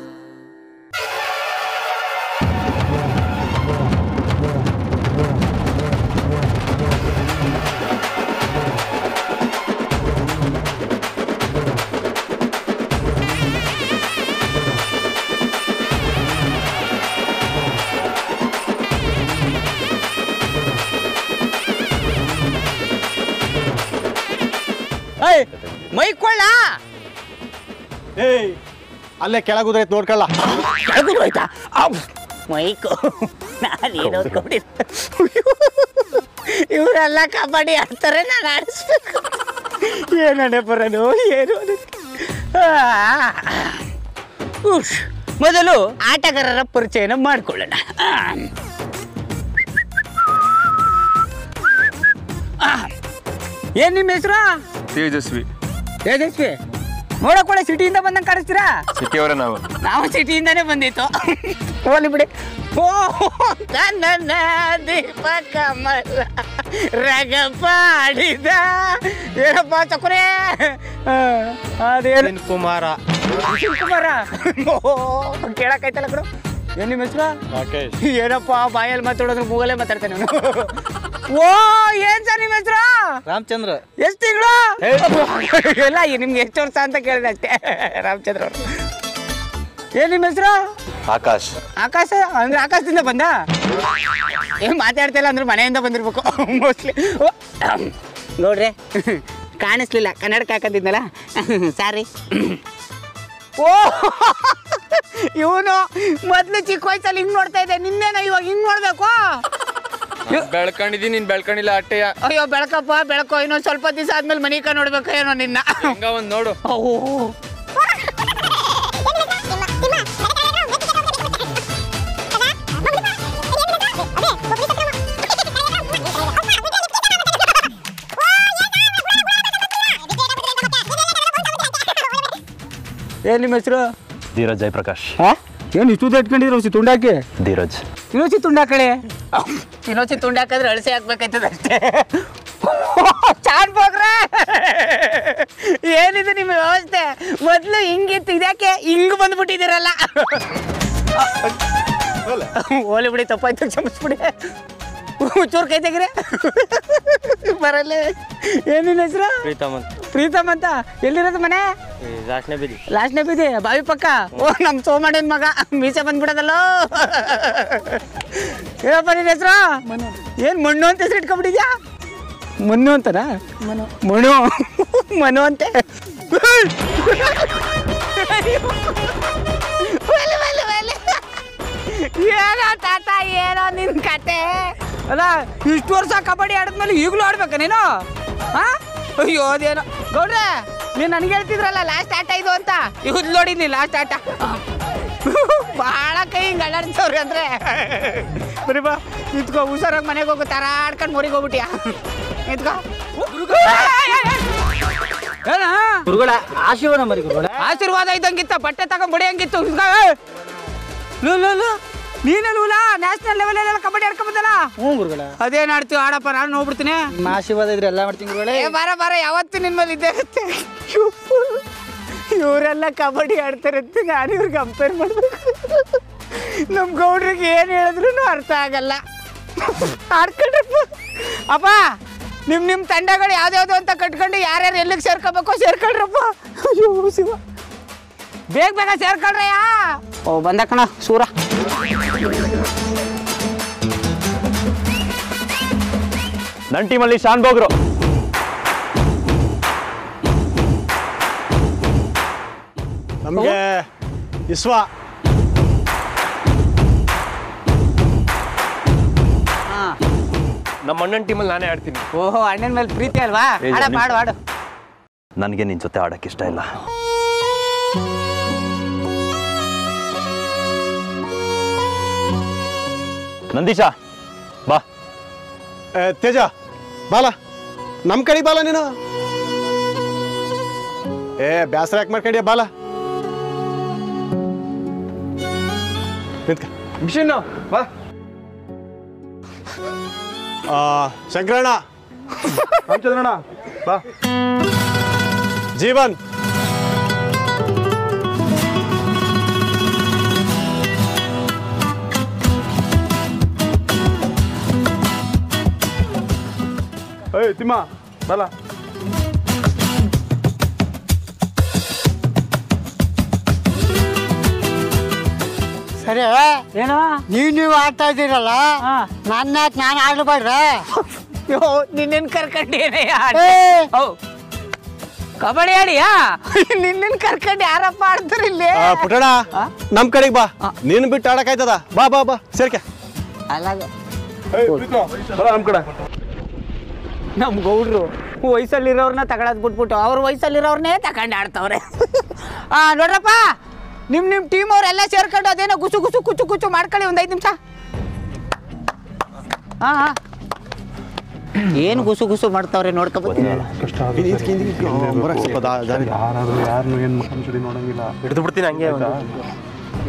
ಏಯ್ ಮೈಕೊಳ್ಳ ಏಯ್ ಅಲ್ಲೇ ಕೆಳಗುದ್ರೈತ್ ನೋಡ್ಕೊಳ್ಳ ಹೋಯ್ತಾ ಮೈಕು ನಾನೇನೋ ಕೊಡಿ ಇವರೆಲ್ಲ ಕಬಡ್ಡಿ ಆಡ್ತಾರೆ ನಾನು ಆಡಿಸ್ಬೇಕು ಏನಣ್ಣ ಬರೋನು ಏನು ಅನ್ನೋದು. ಆ. ಉಫ್. ಮೊದಲು ಆಟಗಾರರ ಪರಿಚಯನ ಮಾಡ್ಕೊಳ್ಳೋಣ ಆ. ಆ. ಏನ್ ನಿಮ್ಮ ಹೆಸರು ತೇಜಸ್ವಿ ತೇಜಸ್ವಿ ನೋಡಕ್ ಒಳ್ಳೆ ಸಿಟಿಯಿಂದ ಬಂದಂಗೆ ಕಾಣಿಸ್ತೀರಾ ಸಿಕ್ಕಿಯವರೇ ನಾವು ನಾವು ಸಿಟಿಯಿಂದಾನೇ ಬಂದಿತ್ತು ಹೋಗ್ಲಿ ಬಿಡಿ ಓ ನನ್ನ ದೀಪ ಕಮಲ ರಗಪ್ಪ ಆಡಿದ ಏನಪ್ಪ ಚಕ್ರೆ ಅದೇನು ಕುಮಾರ ಕುಮಾರ ಓ ಕೇಳಕ್ಕಾಯ್ತಲ್ಲ ಕಡು ಏನ್ ನಿಮ್ಮ ಹೆಸರು ರಾಕೇಶ್ ಏನಪ್ಪ ಬಾಯಲ್ಲಿ ಮಾತಾಡೋದ್ರ ಮೂಗಲ್ಲೇ ಮಾತಾಡ್ತೇನೆ ನಾನು ಓ ಏನ್ ಸರ್ ನಿಮ್ಮ ಹೆಸರು ರಾಮಚಂದ್ರ ಎಷ್ಟು ತಿಂಗಳು ಇಲ್ಲ ಈ ನಿಮ್ಗೆ ಎಷ್ಟು ವರ್ಷ ಅಂತ ಕೇಳಿದೆ ಅಷ್ಟೇ ರಾಮಚಂದ್ರ ಅವರು ಏನ್ ನಿಮ್ಮ ಹೆಸರು ಆಕಾಶ್ ಆಕಾಶ ಅಂದ್ರೆ ಆಕಾಶದಿಂದ ಬಂದ ಏನ್ ಮಾತಾಡ್ತಿಲ್ಲ ಅಂದ್ರೆ ಮನೆಯಿಂದ ಬಂದಿರ್ಬೇಕು ಮೋಸ್ಟ್ಲಿ ನೋಡ್ರಿ ಕಾಣಿಸ್ಲಿಲ್ಲ ಕನ್ನಡಕ್ಕೆ ಹಾಕಂದಿದ್ನಲ್ಲ ಸಾರಿ ಓ ಇವನು ಮೊದ್ಲು ಚಿಕ್ಕ ವಯಸ್ಸಲ್ಲಿ ಹಿಂಗ್ ನೋಡ್ತಾ ಇದ್ದೆ ನಿನ್ನೇನ ಇವಾಗ ಹಿಂಗ್ ನೋಡ್ಬೇಕು ಬೆಳ್ಕೊಂಡಿದ್ದೀನಿ ನೀನ್ ಬೆಳ್ಕೊಂಡಿಲ್ಲ ಅಟ್ಟೆಯ ಅಯ್ಯೋ ಬೆಳಕಪ್ಪ ಬೆಳಕೋ ಇನ್ನೊಂದ್ ಸ್ವಲ್ಪ ದಿವಸ ಆದ್ಮೇಲೆ ಮನಿ ಕ ನೋಡ್ಬೇಕು ಏನೋ ನಿನ್ನ ಹಂಗ ಒಂದ್ ನೋಡು ಓ ಏನ್ ನಿಮ್ಮ ಹೆಸರು ಧೀರಜ್ ಜಯಪ್ರಕಾಶ್ ಏನು ಇಷ್ಟು ಇಟ್ಕೊಂಡಿದ್ರು ಸಿ ತುಂಡಾಕಿ ಧೀರಜ್ ತಿನ್ನೋಚಿ ತುಂಡಾಕಳಿ ತಿನ್ನೋಚಿ ತುಂಡಾಕಂದ್ರೆ ಅಳಸೆ ಹಾಕ್ಬೇಕಾಯ್ತದ ಅಷ್ಟೇ ಚಾನ್ ಹೋಗ್ರೆ ಏನಿದೆ ನಿಮ್ಮ ವ್ಯವಸ್ಥೆ ಮೊದಲು ಹಿಂಗಿತ್ತು ಇದಕ್ಕೆ ಹಿಂಗ್ ಬಂದ್ಬಿಟ್ಟಿದ್ದೀರಲ್ಲ ಓಲಿ ಬಿಡಿ ತಪ್ಪಾಯ್ತು ಕ್ಷಮಿಸ್ಬಿಡಿ ಚೂರು ಕೈ ತೆಗ್ರೆ ಬರಲ್ಲ ಏನಿಲ್ಲ ಹೆಸರು ಪ್ರೀತಮ್ ಪ್ರೀತಮ್ ಅಂತ ಎಲ್ಲಿರೋದು ಮನೆ ಲಾಸ್ಟ್ನೇ ಬಿದ್ದಿ ಲಾಸ್ಟ್ನೇ ಬಿದಿ ಬಾವಿ ಪಕ್ಕ ಓ ನಮ್ಮ ಸೋಮಣ್ಣನ ಮಗ ಮೀಸೆ ಬಂದ್ಬಿಡೋದಲ್ಲೋ ಏನಪ್ಪ ನಿನ್ನ ಹೆಸರು ಏನು ಮಣ್ಣು ಅಂತ ಹೆಸರು ಇಟ್ಕೊಂಡ್ಬಿಟ್ಟಿದ್ಯಾ ಮಣ್ಣು ಅಂತನಾ ಮನು ಮಣು ಮನು ಅಂತೆ ಒಲೆ, ಒಲೆ, ಒಲೆ. ಏನೋ ತಾತ ಏನೋ ನಿನ್ ಕತೆ ಅಲ್ಲ ಇಷ್ಟು ವರ್ಷ ಕಬಡ್ಡಿ ಆಡಿದ್ಮೇಲೆ ಈಗಲೂ ಆಡ್ಬೇಕ ನೀನು ಹಾ ಅಯ್ಯೋ ಅದೇನೋ ಗೌಡ್ರೆ ನೀವು ನನಗೆ ಹೇಳ್ತಿದ್ರಲ್ಲ ಲಾಸ್ಟ್ ಆಟ ಇದು ಅಂತ ಇವ್ದು ನೋಡಿದ್ನಿ ಲಾಸ್ಟ್ ಆಟ ಭಾಳ ಕೈ ಹಿಂಗೆ ಅಲ್ಲಾಡ್ಸವ್ರಿ ಅಂದ್ರೆ ಬರೀ ಬಾ ನಿಂತ್ಕೋ ಹುಷಾರಾಗಿ ಮನೆಗೆ ಹೋಗು ತರ ಆಡ್ಕೊಂಡು ಮೊರಿಗೆ ಹೋಗ್ಬಿಟ್ಯಾ ನಿಂತ್ಕೋ ಏನ ಗುರುಗಳ ಆಶೀರ್ವಾದ ಮರಿ ಗುರುಗಳ ಆಶೀರ್ವಾದ ಇದ್ದಂಗಿತ್ತ ಬಟ್ಟೆ ತಗೊಂಡ್ ಬಡಿಯಂಗಿತ್ತು ಲೂ ಲೂ ಲೂ ನೀನೇ ಲೂಲ ನ್ಯಾಷನಲ್ ಲೆವೆಲ್ ಕಬಡ್ಡಿ ಆಡ್ಕೊಂಬತ್ತಲ್ಲ ಹ್ಞೂ ಗುರುಗಳ ಅದೇನ್ ಆಡ್ತೀವಿ ಆಡಪ್ಪ ನಾನು ನೋಡ್ಬಿಡ್ತೀನಿ ನಿಮ್ಮ ಆಶೀರ್ವಾದ ಇದ್ರೆ ಎಲ್ಲ ಮಾಡ್ತೀನಿ ಗುರುಗಳೇ ಏ ಬಾರ ಬಾರ ಯಾವತ್ತು ನಿನ್ ಮೇಲೆ ಇದ್ದೇ ಇರುತ್ತೆ ಇವರೆಲ್ಲ ಕಬಡ್ಡಿ ಆಡ್ತಾರಂತೆ ನಾನು ಇವ್ರಿಗೆ ಕಂಪೇರ್ ಮಾಡ್ಬೇಕು ನಮ್ಮ ಗೌಡ್ರಿಗೆ ಏನು ಹೇಳಿದ್ರು ಅರ್ಥ ಆಗಲ್ಲ ಆಡ್ಕೊಂಡ್ರಪ್ಪ ಅಪ್ಪ ನಿಮ್ಮ ನಿಮ್ಮ ತಂಡಗಳು ಯಾವ್ದ್ಯಾವ್ದು ಅಂತ ಕಟ್ಕೊಂಡು ಯಾರ್ಯಾರು ಎಲ್ಲಿಗೆ ಸೇರ್ಕೋಬೇಕು ಸೇರ್ಕೊಳ್ರಪ್ಪ ಅಯ್ಯೋ ಶಿವ ಬೇಗ ಬೇಗ ಸೇರ್ಕೊಳ್ರಯ್ಯ ಓ ಬಂದ ಕಣ ಸೂರ ನನ್ನ ಟೀಮಲ್ಲಿ ಶಾನ್ ಬೋಗ್ರು ನಮಗೆ ಇಸ್ವ ನಮ್ಮ ಅಣ್ಣನ ಟೀಮಲ್ಲಿ ನಾನೇ ಆಡ್ತೀನಿ ಓಹೋ ಅಣ್ಣನ ಮೇಲೆ ಪ್ರೀತಿ ಅಲ್ವಾ ಏ, ಆಡ ಒಂದ್ ಮಾಡು ನಿಮಿಷ. ಆಡು ನನಗೆ ನಿನ್ನ ಜೊತೆ ಆಡಕ್ಕೆ ಇಷ್ಟ ಇಲ್ಲ ನಂದೀಶ ಬಾ ಏ, ತೇಜ ಬಾಲ ನಮ್ಮ ಕಡೆ ಬಾಲ ನೀನು ಏ ಬ್ಯಾಸರ ಯಾಕೆ ಮಾಡ್ಕೊಂಡಿಯ ಬಾಲ ನಿಂತ್ಕ ಮಿಷನ್ ಬಾ ಆ, ಶಂಕರಣ್ಣ ರಾಮಚಂದ್ರಣ್ಣ ಬಾ ಜೀವನ್ ಏಯ್ ತಿಮ್ಮ ಬಲ ಸರಿ ಏನೋ ನೀವು ನೀವು ಆಡ್ತಾ ಇದ್ದೀರಲ್ಲ ನನ್ನ ನಾನು ಆಡ್ಬೇಡ್ರೆ ಯೋ ನಿನ್ನೇನ್ ಕರ್ಕೊಂಡೇನೆ ಏ. ಕಬಡ್ಡಿ ಆಡಿಯಾ ನಿನ್ನೇನ್ ಕರ್ಕೊಂಡು ಯಾರಪ್ಪ ಆಡ್ತಾರೆ ಇಲ್ಲಿ ಆ, ಪುಟಣ ನಮ್ಮ ಕಡೆಗೆ ಬಾ ನೀನು ಬಿಟ್ಟು ಆಡಕ್ಕಾಯ್ತದ ಬಾ ಬಾ ಬಾ ಸೇರ್ಕೆ ನಮ್ಮ ಕಡೆ ನಮ್ ಗೌಡ್ರು ವಯಸ್ಸಲ್ಲಿರೋರ್ನ ತಗೊಳದ್ ಬಿಟ್ಬಿಟ್ಟು ಅವ್ರ ವಯಸ್ಸಲ್ಲಿರೋರ್ನೇ ತಗೊಂಡು ಆಡ್ತವ್ರೆ ಆ ನೋಡ್ರಪ್ಪ ನಿಮ್ ನಿಮ್ ಟೀಮ್ ಅವ್ರೆಲ್ಲ ಸೇರ್ಕೊಂಡು ಅದೇನೋ ಗುಸು ಗುಸು ಕುಚ್ಚು ಕುಚ್ಚು ಮಾಡ್ಕೊಳ್ಳಿ ಒಂದ್ ಐದು ನಿಮಿಷ ಹಾ ಹಾ. ಏನ್ ಗುಸು ಗುಸು ಮಾಡ್ತಾವ್ರೆ ನೋಡ್ಕೊಬತ್ತೀನಿ ಸ್ವಲ್ಪ ದಾ- ದಾರಿ ಯಾರಾದ್ರೂ ಯಾರನ್ನು ಏನು ಮುಖಂಸಡಿ ನೋಡಂಗಿಲ್ಲ ಹಿಡಿದು ಬಿಡ್ತೀನಿ ಹಂಗೆ ಒಂದು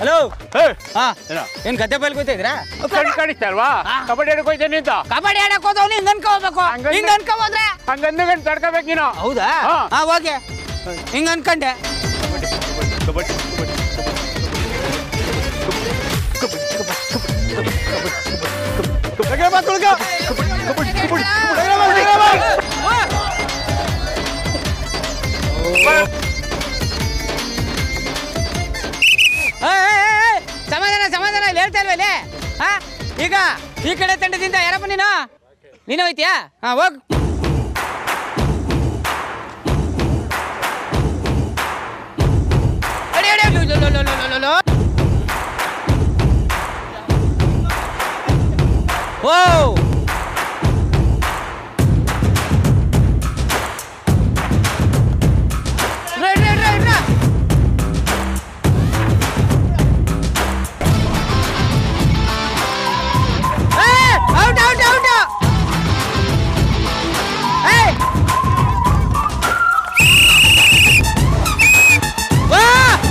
ಹಲೋ ಹಾ ಏನ್ ಗದ್ದೆ ಬೈಲ್ ಕೂತಿದ್ರಾ ಕಣ್ ಕಾಣಿಸ್ತಾ ಇಲ್ವಾ ಕಬಡ್ಡಿ ಆಡಕ್ ಹೋಯ್ತೇನೆ ಅಂತ ಕಬಡ್ಡಿ ಆಡಕ್ ಹೋದವ್ ಹಿಂಗ್ ಅನ್ಕೋಬೇಕು ಹಿಂಗ್ ಅನ್ಕೋ ಹೋದ್ರೆ ಹಂಗಂದು ಗಂಟು ತಡ್ಕೋಬೇಕು ನೀನು ಹೌದಾ ಹಾ ಹೋಗಿ ಹಿಂಗ್ ಅನ್ಕಂಡೆ ಏಯ್, ಏಯ್, ಏಯ್, ಸಮಾಧಾನ ಸಮಾಧಾನ ಇಲ್ಲಿ ಹೇಳ್ತಾ ಇಲ್ವೇ ಹಾ ಈಗ ಈ ಕಡೆ ತಂಡದಿಂದ ಯಾರಪ್ಪ ನೀನು ನೀನು ಹೋಯ್ತೀಯಾ ಹಾ ಹೋಗ್ ಅಡಿ, ಅಡಿ, ಲೋ, ಲೋ, ಲೋ, ಲೋ, ಲೋ, ಲೋ, ಲೋ. ಓ ಇಡ್ರಾ, ಇಡ್ರಾ, ಇಡ್ರಾ, ಇಡ್ರಾ. ಏಯ್, ಔಟ್ ಔಟ್ ಔಟ್ ಏಯ್ ವಾ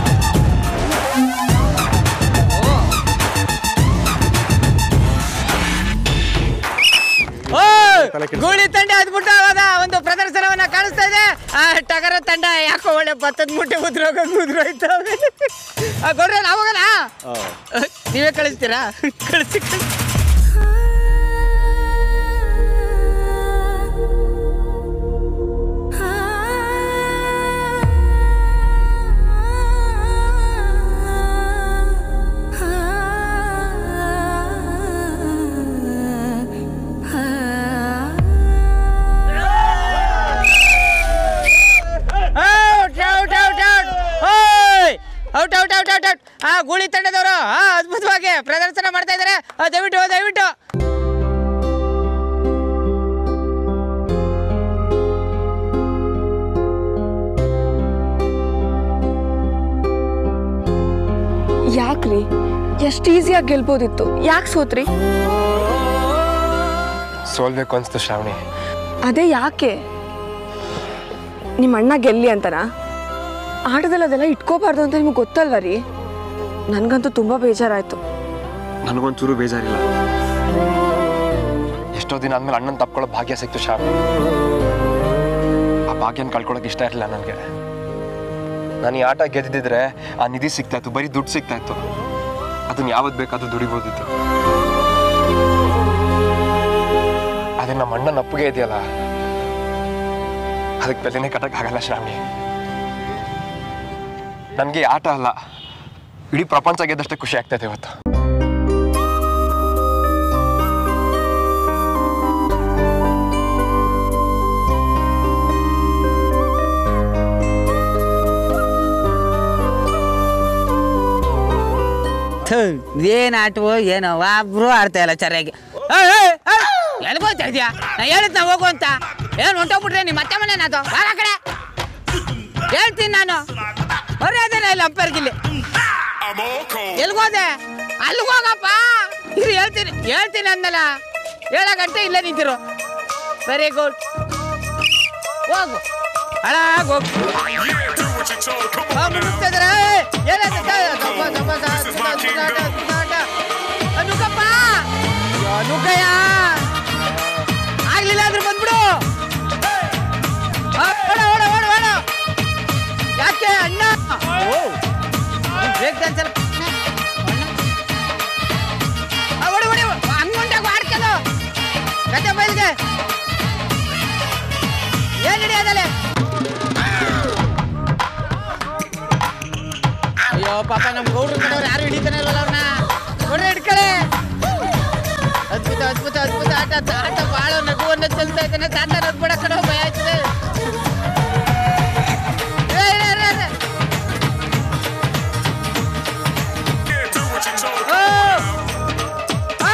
ಓಯ್! ಗೂಳಿ ತಂಡ ಅದ್ಬಿಟ್ಟು ಅವಾಗ ಒಂದು ಪ್ರದರ್ಶನವನ್ನ ಕಾಣಿಸ್ತಾ ಇದೆ ಆ ಟಗರ ತಂಡ ಯಾಕೋ ಒಳ್ಳೆ ಭತ್ತದ ಮುಟ್ಟೆ ಉದ್ರೋಗ ಉದ್ರೋಯ್ತವೆ ಗೊಡ್ರೆ ನಾವಾಗಲ್ಲ ನೀವೇ ಕಳಿಸ್ತೀರಾ ಕಳಿಸಿ ಕಳಿಸಿ ಔಟ್ ಔಟ್ ಔಟ್ ಔಟ್ ಓಯ್ out out out out out ಆ ಗೂಳಿ ತಂಡದವರು ಆ ಅದ್ಭುತವಾಗಿ ಪ್ರದರ್ಶನ ಮಾಡ್ತಾ ಇದ್ದಾರೆ ಆ, ದಯವಿಟ್ಟು ದಯವಿಟ್ಟು ಯಾಕ್ರಿ ಎಷ್ಟು ಈಸಿಯಾಗಿ ಗೆಲ್ಬೋದಿತ್ತು ಯಾಕೆ ಸೋತ್ರಿ ಸೋಲ್ಬೇಕು ಅನ್ಸ್ತು ಶ್ರಾವಣಿ ಅದೇ ಯಾಕೆ ನಿಮ್ಮ ಅಣ್ಣ ಗೆಲ್ಲಿ ಅಂತನಾ ಆಟದಲ್ಲಿ ಅದೆಲ್ಲ ಇಟ್ಕೋಬಾರ್ದು ಅಂತ ನಿಮ್ಗೆ ಗೊತ್ತಲ್ವ ರೀ ನನಗಂತೂ ತುಂಬ ಬೇಜಾರಾಯಿತು ನನಗೊಂಚೂರು ಬೇಜಾರಿಲ್ಲ ಎಷ್ಟೋ ದಿನ ಆದ್ಮೇಲೆ ಅಣ್ಣನ ತಪ್ಕೊಳ್ಳೋ ಭಾಗ್ಯ ಸಿಕ್ತು ಶ್ರಾವಣಿ ಆ ಭಾಗ್ಯನ ಕಳ್ಕೊಳ್ಳೋಕೆ ಇಷ್ಟ ಇರಲಿಲ್ಲ ನನಗೆ ನಾನು ಈ ಆಟ ಗೆದ್ದಿದ್ರೆ ಆ ನಿಧಿ ಸಿಗ್ತಾ ಇತ್ತು ಬರೀ ದುಡ್ಡು ಸಿಗ್ತಾ ಇತ್ತು ಅದನ್ನ ಯಾವತ್ತು ಬೇಕಾದ್ರೂ ದುಡಿಬೋದಿತ್ತು ಅದೇ ನಮ್ಮ ಅಣ್ಣನ ಅಪ್ಪಗೆ ಇದೆಯಲ್ಲ ಅದಕ್ಕೆ ಬೆಲೆನೇ ಕಟ್ಟಕ್ಕಾಗಲ್ಲ ಶ್ರಾವಣಿ ನನಗೆ ಆಟ ಅಲ್ಲ ಇಡೀ ಪ್ರಪಂಚ ಗೆದ್ದಷ್ಟೇ ಖುಷಿ ಆಗ್ತೈತೆ ಇವತ್ತು ಏನ್ ಆಟವೋ ಏನೋ ಒಬ್ರು ಆಡ್ತಾ ಇಲ್ಲ ಸರಿಯಾಗಿ ಎಲ್ಗೋ ಹೋಗ್ತಾ ಇದೀಯಾ ನಾ ಹೇಳಿದ್ ನಾ ಹೋಗು ಅಂತ ಏನ್ ಹೊಂಟೋಗ್ಬಿಟ್ರೆ ನಿಮ್ಮ ಮತ್ತೆ ಮನೆ ನಾದು ಬಾರ ಆ ಕಡೆ ಹೇಳ್ತೀನಿ ನಾನು ಮರ್ಯಾದೆನೇ ಇಲ್ಲ ಅಂಪರ್ಗಿಲ್ಲಿ ಎಲ್ಗೋದೆ ಅಲ್ಗೋಗಪ್ಪ ಇದು ಹೇಳ್ತೀನಿ ಹೇಳ್ತೀನಿ ಅಂದಲ್ಲ ಹೇಳೋ ಗಂಟೆ ಇಲ್ಲೇ ನಿಂತಿರು ವೆರಿ ಗುಡ್ ಹೋಗು ಹಾಳಾಗ್ ಹೋಗು ಹೋಗ್ ಮುಗಿಸ್ತಾ ಇದಾರೆ. ಏ, ಏನಾಯ್ತು? ದಪ್ಪ, ದಪ್ಪ, ದ- ಅದ್ಭುತ, ಅದ್ಭುತ ಆಟ, ಅದ್ಭುತ ಆಟ. ಆ, ನುಗ್ಗಪ್ಪ ಅಯ್ಯೋ, ನುಗ್ಗಯ್ಯ ಆಗ್ಲಿಲ್ಲ ಅಂದ್ರೆ ಬಂದ್ಬಿಡು ಆ, ಓಡ ಓಡ ಓಡ ಓಡ ಯಾಕೆ ಅಣ್ಣ ಬ್ರೇಕ್ ಡ್ಯಾನ್ಸ್ ಎಲ್ಲ ಆ, ಓಡಿ ಓಡಿ ಹಂಗುಂಟಾಗ ಆಡ್ಕಲು ಗದ್ದೆ ಬಯಲ್ಗೆ ಏನ್ ಹಿಡಿಯೋದಲ್ಲೇ ಅಯ್ಯೋ ಪಾಪ ನಮ್ ಗೌಡ್ರ ಕಡೆಯವ್ರು ಯಾರು ಹಿಡಿತಾನೆ ಇಲ್ವಲ್ಲ ಅವ್ರನ್ನ ನೋಡ್ರಿ ಹಿಡ್ಕಳೆ ಅದ್ಭುತ ಅದ್ಭುತ ಅದ್ಭುತ ಆಟ ಆಟ ಬಹಳ ನಗುವನ್ನ ಚೆಲ್ತಾ ಇದ್ದಾನೆ ತಾತ ನಗ್ಬೇಡ ಕಡೆ ಭಯ ಆಯ್ತದೆ ಏ, ಇರೆ, ಇರೆ, ಇರೆ. ಓ! ಓ!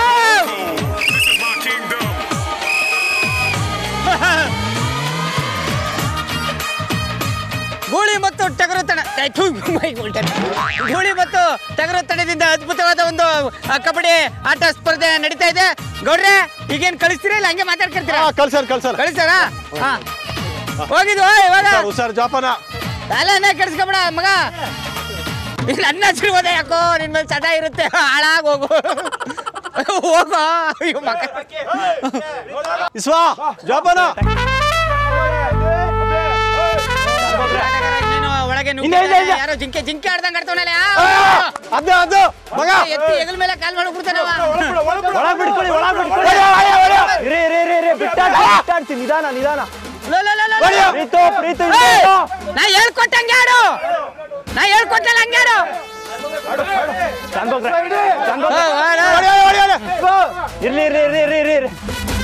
ಗೂಳಿ ಮತ್ತು ಟಗರು ತಣ ಏ, ಥು, ಮೈಗೆ ಉಲ್ಟೆ. ಗೂಳಿ ಮತ್ತು ಟಗರು ತಣದಿಂದ ಅದ್ಭುತವಾದ ಒಂದು ಆ, ಕಬಡ್ಡಿ ಆಟ ಸ್ಪರ್ಧೆ ನಡೀತಾ ಇದೆ ಗೌಡ್ರೆ ಈಗೇನ್ ಕಳಿಸ್ತೀರಾ ಇಲ್ಲ ಹಂಗೆ ಮಾತಾಡ್ಕೊಳ್ತೀರಾ ಕಳ್ಸಾರ ಕಳ್ಸಾರ ಕಳಿಸ್ತಾರ ಹಾ ಹೋಗಿದ್ವು ಇವಾಗ ಹುಷಾರ್ ಜಾಪನ ತಲೆನೇ ಕೆಡಿಸ್ಕೊಬೇಡ ಮಗ ಇಲ್ಲಿ ನನ್ನ ಹೆಸರು ಹೋದೆ ಯಾಕೋ ನಿನ್ ಮೇಲೆ ಸದಾ ಇರುತ್ತೆ ಹಾಳಾಗ್ ಹೋಗು ಹೋಗೋ ಅಯ್ಯೋ ಮಕ್ಕ ಇಸ್ವಾ ಜೋಪಾನ ನೀನು ಒಳಗೆ ಇಲ್ಲ, ಇಲ್ಲ, ಇಲ್ಲ. ಯಾರೋ ಜಿಂಕೆ ಜಿಂಕೆ ಆಡ್ದಂಗ್ ಆಡ್ತಾವನಲ್ಲ ಅದು ಅದು ಮಗ ಎತ್ತಿ ಹೆಗಲ ಮೇಲೆ ಕಾಲ್ ಮಾಡಿ ಬಿಡ್ತಾನವ ಒಳಗ್ ಬಿಡ್ಕೊಳ್ಳಿ ಒಳಗ್ ಬಿಡ್ಕೊಳ್ಳಿ ಇರಿ ಇರಿ ಇರಿ ಇರಿ ಬಿಟ್ಟಾಡ್ಸಿ ಬಿಟ್ಟಾಡ್ಸಿ ನಿಧಾನ ನಿಧಾನ ಲೋ, ಲೋ, ಲೋ, ಲೋ, ಲೋ. ಪ್ರೀತು ಪ್ರೀತು ಏಯ್! ನಾ ಹೇಳ್ಕೊಟ್ಟಂಗೆ ಆಡು ನಾ ಹೇಳ್ಕೊಟ್ಟಲ್ಲ ಹಂಗೆ ಆಡು ಇರ್ಲಿ ಇರ್ಲಿ ಇರ್ಲಿ ಇರ್ಲಿ ಇರ್ಲಿ ಇರ್ಲಿ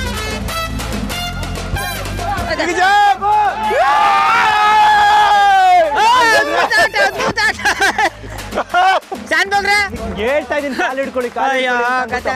ಶಾನ್ ಬೋಗ್ರೆ ಹೇಳ್ತಾ ಇದೀನಿ ಕಾಲು ಹಿಡ್ಕೊಳ್ಳಿ ಕಾಲು ಅಯ್ಯೋ ಹಿಡ್ಕೊಳ್ಳಿ ಅಂತ ಕತೆ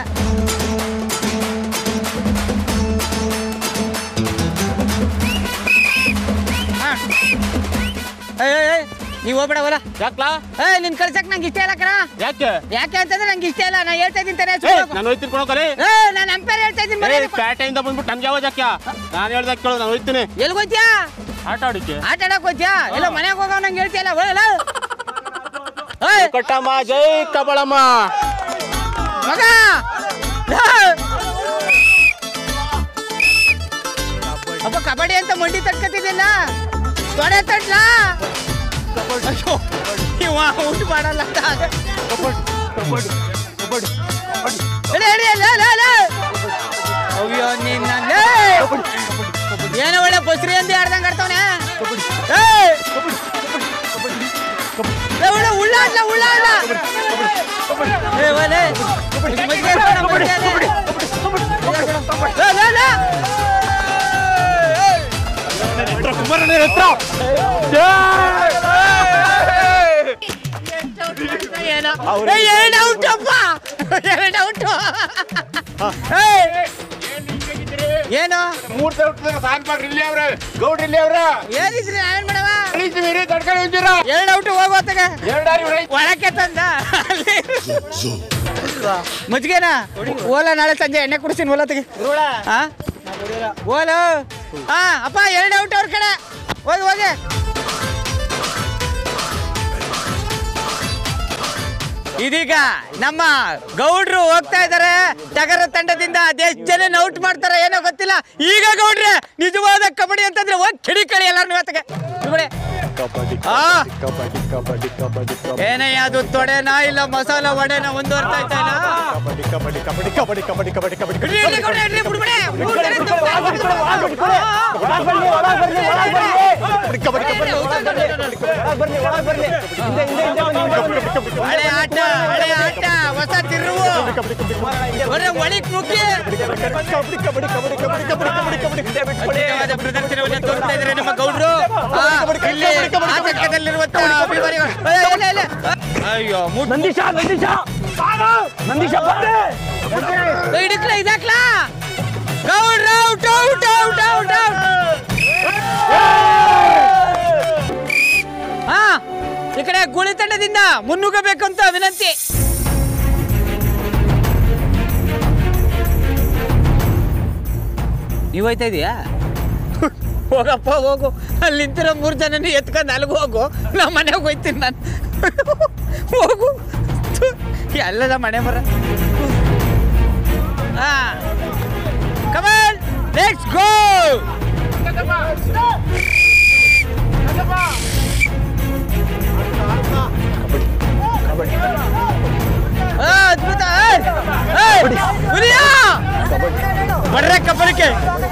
ನೀವು ಹೋಗ್ಬೇಡ ಹೊಲ ಯಾಕ್ಲಾ ಏಯ್ ನಿನ್ ಕಳ್ಸಕ್ ನಂಗೆ ಇಷ್ಟ ಇಲ್ಲ ಕಣ ಯಾಕೆ ಯಾಕೆ ಅಂತಂದ್ರೆ ನಂಗೆ ಇಷ್ಟ ಇಲ್ಲ ನಾ ಹೇಳ್ತಾ ಇದ್ದೀನಿ ತಾನೇ ಏ, ನಾನು ಹೋಯ್ತೀನಿ ಕೊಡೋಕಲೆ ಏ ನಾನು ಅಂಪೇರ್ ಹೇಳ್ತಾ ಇದ್ದೀನಿ ಮರ್ಯಾದೆ ಕೊಡು. ಪೇಟೆಯಿಂದ ಬಂದ್ಬಿಟ್ಟು ನನ್ಗೆ ಯಾವಾಗ ಜಾಕ್ಯ ನಾನು ಹೇಳ್ದಾಗ ಕೇಳು ನಾನು ಹೋಯ್ತೀನಿ ಎಲ್ಗ್ ಹೋಗ್ತೀಯಾ ಆಟ ಆಡಿಕೆ ಆಟ ಆಡಕ್ ಹೋಗ್ತೀಯಾ ಎಲ್ಲ ಮನೆಗೆ ಹೋಗೋ ನಂಗೆ ಹೇಳ್ತೀಯಲ್ಲ ಹೋಗಲ್ಲ ಏಯ್ ಕಟ್ಟಮ್ಮ ಜೈ ಕಬಳಮ್ಮ ಮಗ ಅಪ್ಪ ಕಬಡ್ಡಿ ಅಂತ ಮಂಡಿ ತಟ್ಕತಿದ್ದಿಲ್ಲ ತೊಡೆ ತಟ್ಲ ಅಯ್ಯೋ ಇವ ಊಟ ಮಾಡಲ್ಲ ಅಂತ ಅದೇ. ಎಡೆ, ಎಡೆ, ಲೇ, ಲೇ, ಲೇ. ಅಯ್ಯೋ ನಿನ್ನ ಲೇ. ಏನೋ ಒಳ್ಳೆ ಬಸ್ರಿ ಅಂದಿ ಆಡ್ದಂಗ್ ಆಡ್ತಾವನೆ ಏಯ್! ಲೇ, ಒಳ್ಳೆ ಉಳ್ಳಾಡ್ಲ ಉಳ್ಳಾಡ್ಲ ಏ, ಒಲೆ. ಮಜ್ಜಿಗೆ ಇರ್ತಾನೆ, ಮಜ್ಜಿಗೆ ಲೇ, ಲೇ, ಲೇ. ಕುಮಾರಣ್ಣ ಹತ್ರ ಏನೋ ಏ, ಏನ್ ಔಟಪ್ಪ ಏನ್ ಔಟು ಏಯ್! ಏನು ಮೂರ್ ಸಾಯಂಕಾಲ ಇಲ್ಲಿ ಅವ್ರೆ ಗೌಡ್ರ ಇಲ್ಲಿ ಅವ್ರ ಏನಿದ್ರಿ ನಾವೇನ್ ಮಾಡವ ತಡ್ಕೊಂಡು ಹೋಗ್ತೀರಾ ಎರಡು ಔಟ್ ಹೋಗೋತ್ತಾಗ ಎರಡಾರಿ ಒಳಕ್ಕೆ ತಂದ ಮಜ್ಗೆನಾ ಓಲ ನಾಳೆ ಸಂಜೆ ಎಣ್ಣೆ ಕುಡಿಸ್ತೀನಿ ಓಲ ತೆಗಿ ಹಾ ಓಲ ಹಾ ಅಪ್ಪ ಎರಡು ಔಟ್ ಅವ್ರ ಕಡೆ ಹೋಗಿ ಹೋಗಿ ಇದೀಗ ನಮ್ಮ ಗೌಡ್ರು ಹೋಗ್ತಾ ಇದಾರೆ ಟಗರ ತಂಡದಿಂದ ಅದೆಷ್ಟು ಜನ ಔಟ್ ಮಾಡ್ತಾರೆ ಏನೋ ಗೊತ್ತಿಲ್ಲ ಈಗ ಗೌಡ್ರೆ ನಿಜವಾದ ಕಬಡ್ಡಿ ಅಂತಂದ್ರೆ ಹೋಗಿ ಕಿಡಿ ಕಳಿ ಎಲ್ಲಾರು ಇವತ್ತಿಗೆ ಇವ್ರೆ. ಆ ಕಬಡ್ಡಿ ಕಬಡ್ಡಿ ಕಬಡ್ಡಿ ಏನಯ್ಯ ಅದು ತೊಡೆನಾ ಇಲ್ಲ ಮಸಾಲ ವಡೆನ ಮುಂದುವರ್ತಾ ಇತ್ತ ಇಲ್ಲ ಕಬಡ್ಡಿ ಕಬಡ್ಡಿ ಕಬಡ್ಡಿ ಕಬಡ್ಡಿ ಕಬಡ್ಡಿ ಕಬಡ್ಡಿ ಕಬಡ್ಡಿ ಇಡ್ಲಿ, ಇಡ್ಲಿ ಕೊಡಿ, ಇಡ್ಲಿ, ಬಿಡ್ಬಿಡಿ. ಮೂರ್ ಜನ ಇದ್ದು ಹಳೆ ಆಟ ಹಳೆ ಆಟ ಹೊಸ ತಿರುವು ಒಳ್ಳೆ ಒಳಿಕ್ ನುಗ್ಗಿ ಅದ್ಭುತವಾದ ಪ್ರದರ್ಶನವನ್ನು ತೋರ್ತಾ ಇದ್ದಾರೆ ನಮ್ಮ ಗೌಡ್ರು ಆ, ಇಲ್ಲಿ ಆತಂಕದಲ್ಲಿರುವಂತ ಅಭಿಮಾನಿಗಳು ಏ, ಇಲ್ಲ, ಇಲ್ಲ. ಅಯ್ಯೋ ನಂದೀಶ ನಂದೀಶ ನಂದೀಶ ಇಡಕ್ಲ ಇದಾಕ್ಲ ಗೌಡ್ರ out out out out out ಹಾ ಈ ಕಡೆ ಗುಳಿ ತಂಡದಿಂದ ಮುನ್ನುಗ್ಗಬೇಕು ಅಂತ ವಿನಂತಿ ನೀವು ಹೋಯ್ತಾ ಇದೀಯಾ ಹೋಗಪ್ಪ ಹೋಗು ಅಲ್ಲಿ ನಿಂತಿರೋ ಮೂರು ಜನನ ಎತ್ಕೊಂಡು ಅಲ್ಲಿಗೆ ಹೋಗು ನಾ ಮನೆಗೆ ಹೋಯ್ತೀನಿ ನಾನು ಹೋಗು ಥು, ಎಲ್ಲದ ಮನೆ ಬರ ಹಾ ಕಮಲ್ ಲೆಟ್ಸ್ ಗೋ ಅದ್ಭುತ ಏಯ್! ಏಯ್! ಹುಲಿಯಾ! ಬರ್ರೆ ಕಬ್ಬಡಿಕೆ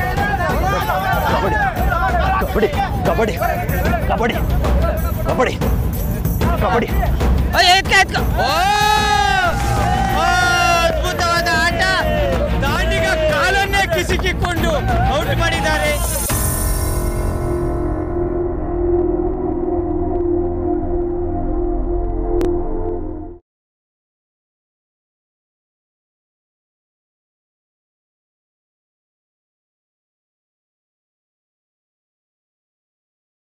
ಕಬಡ್ಡಿ ಕಬಡ್ಡಿ ಕಬಡ್ಡಿ ಕಬಡ್ಡಿ ಕಬಡ್ಡಿ ಓ ಎತ್ಕ ಎತ್ಕ ಓ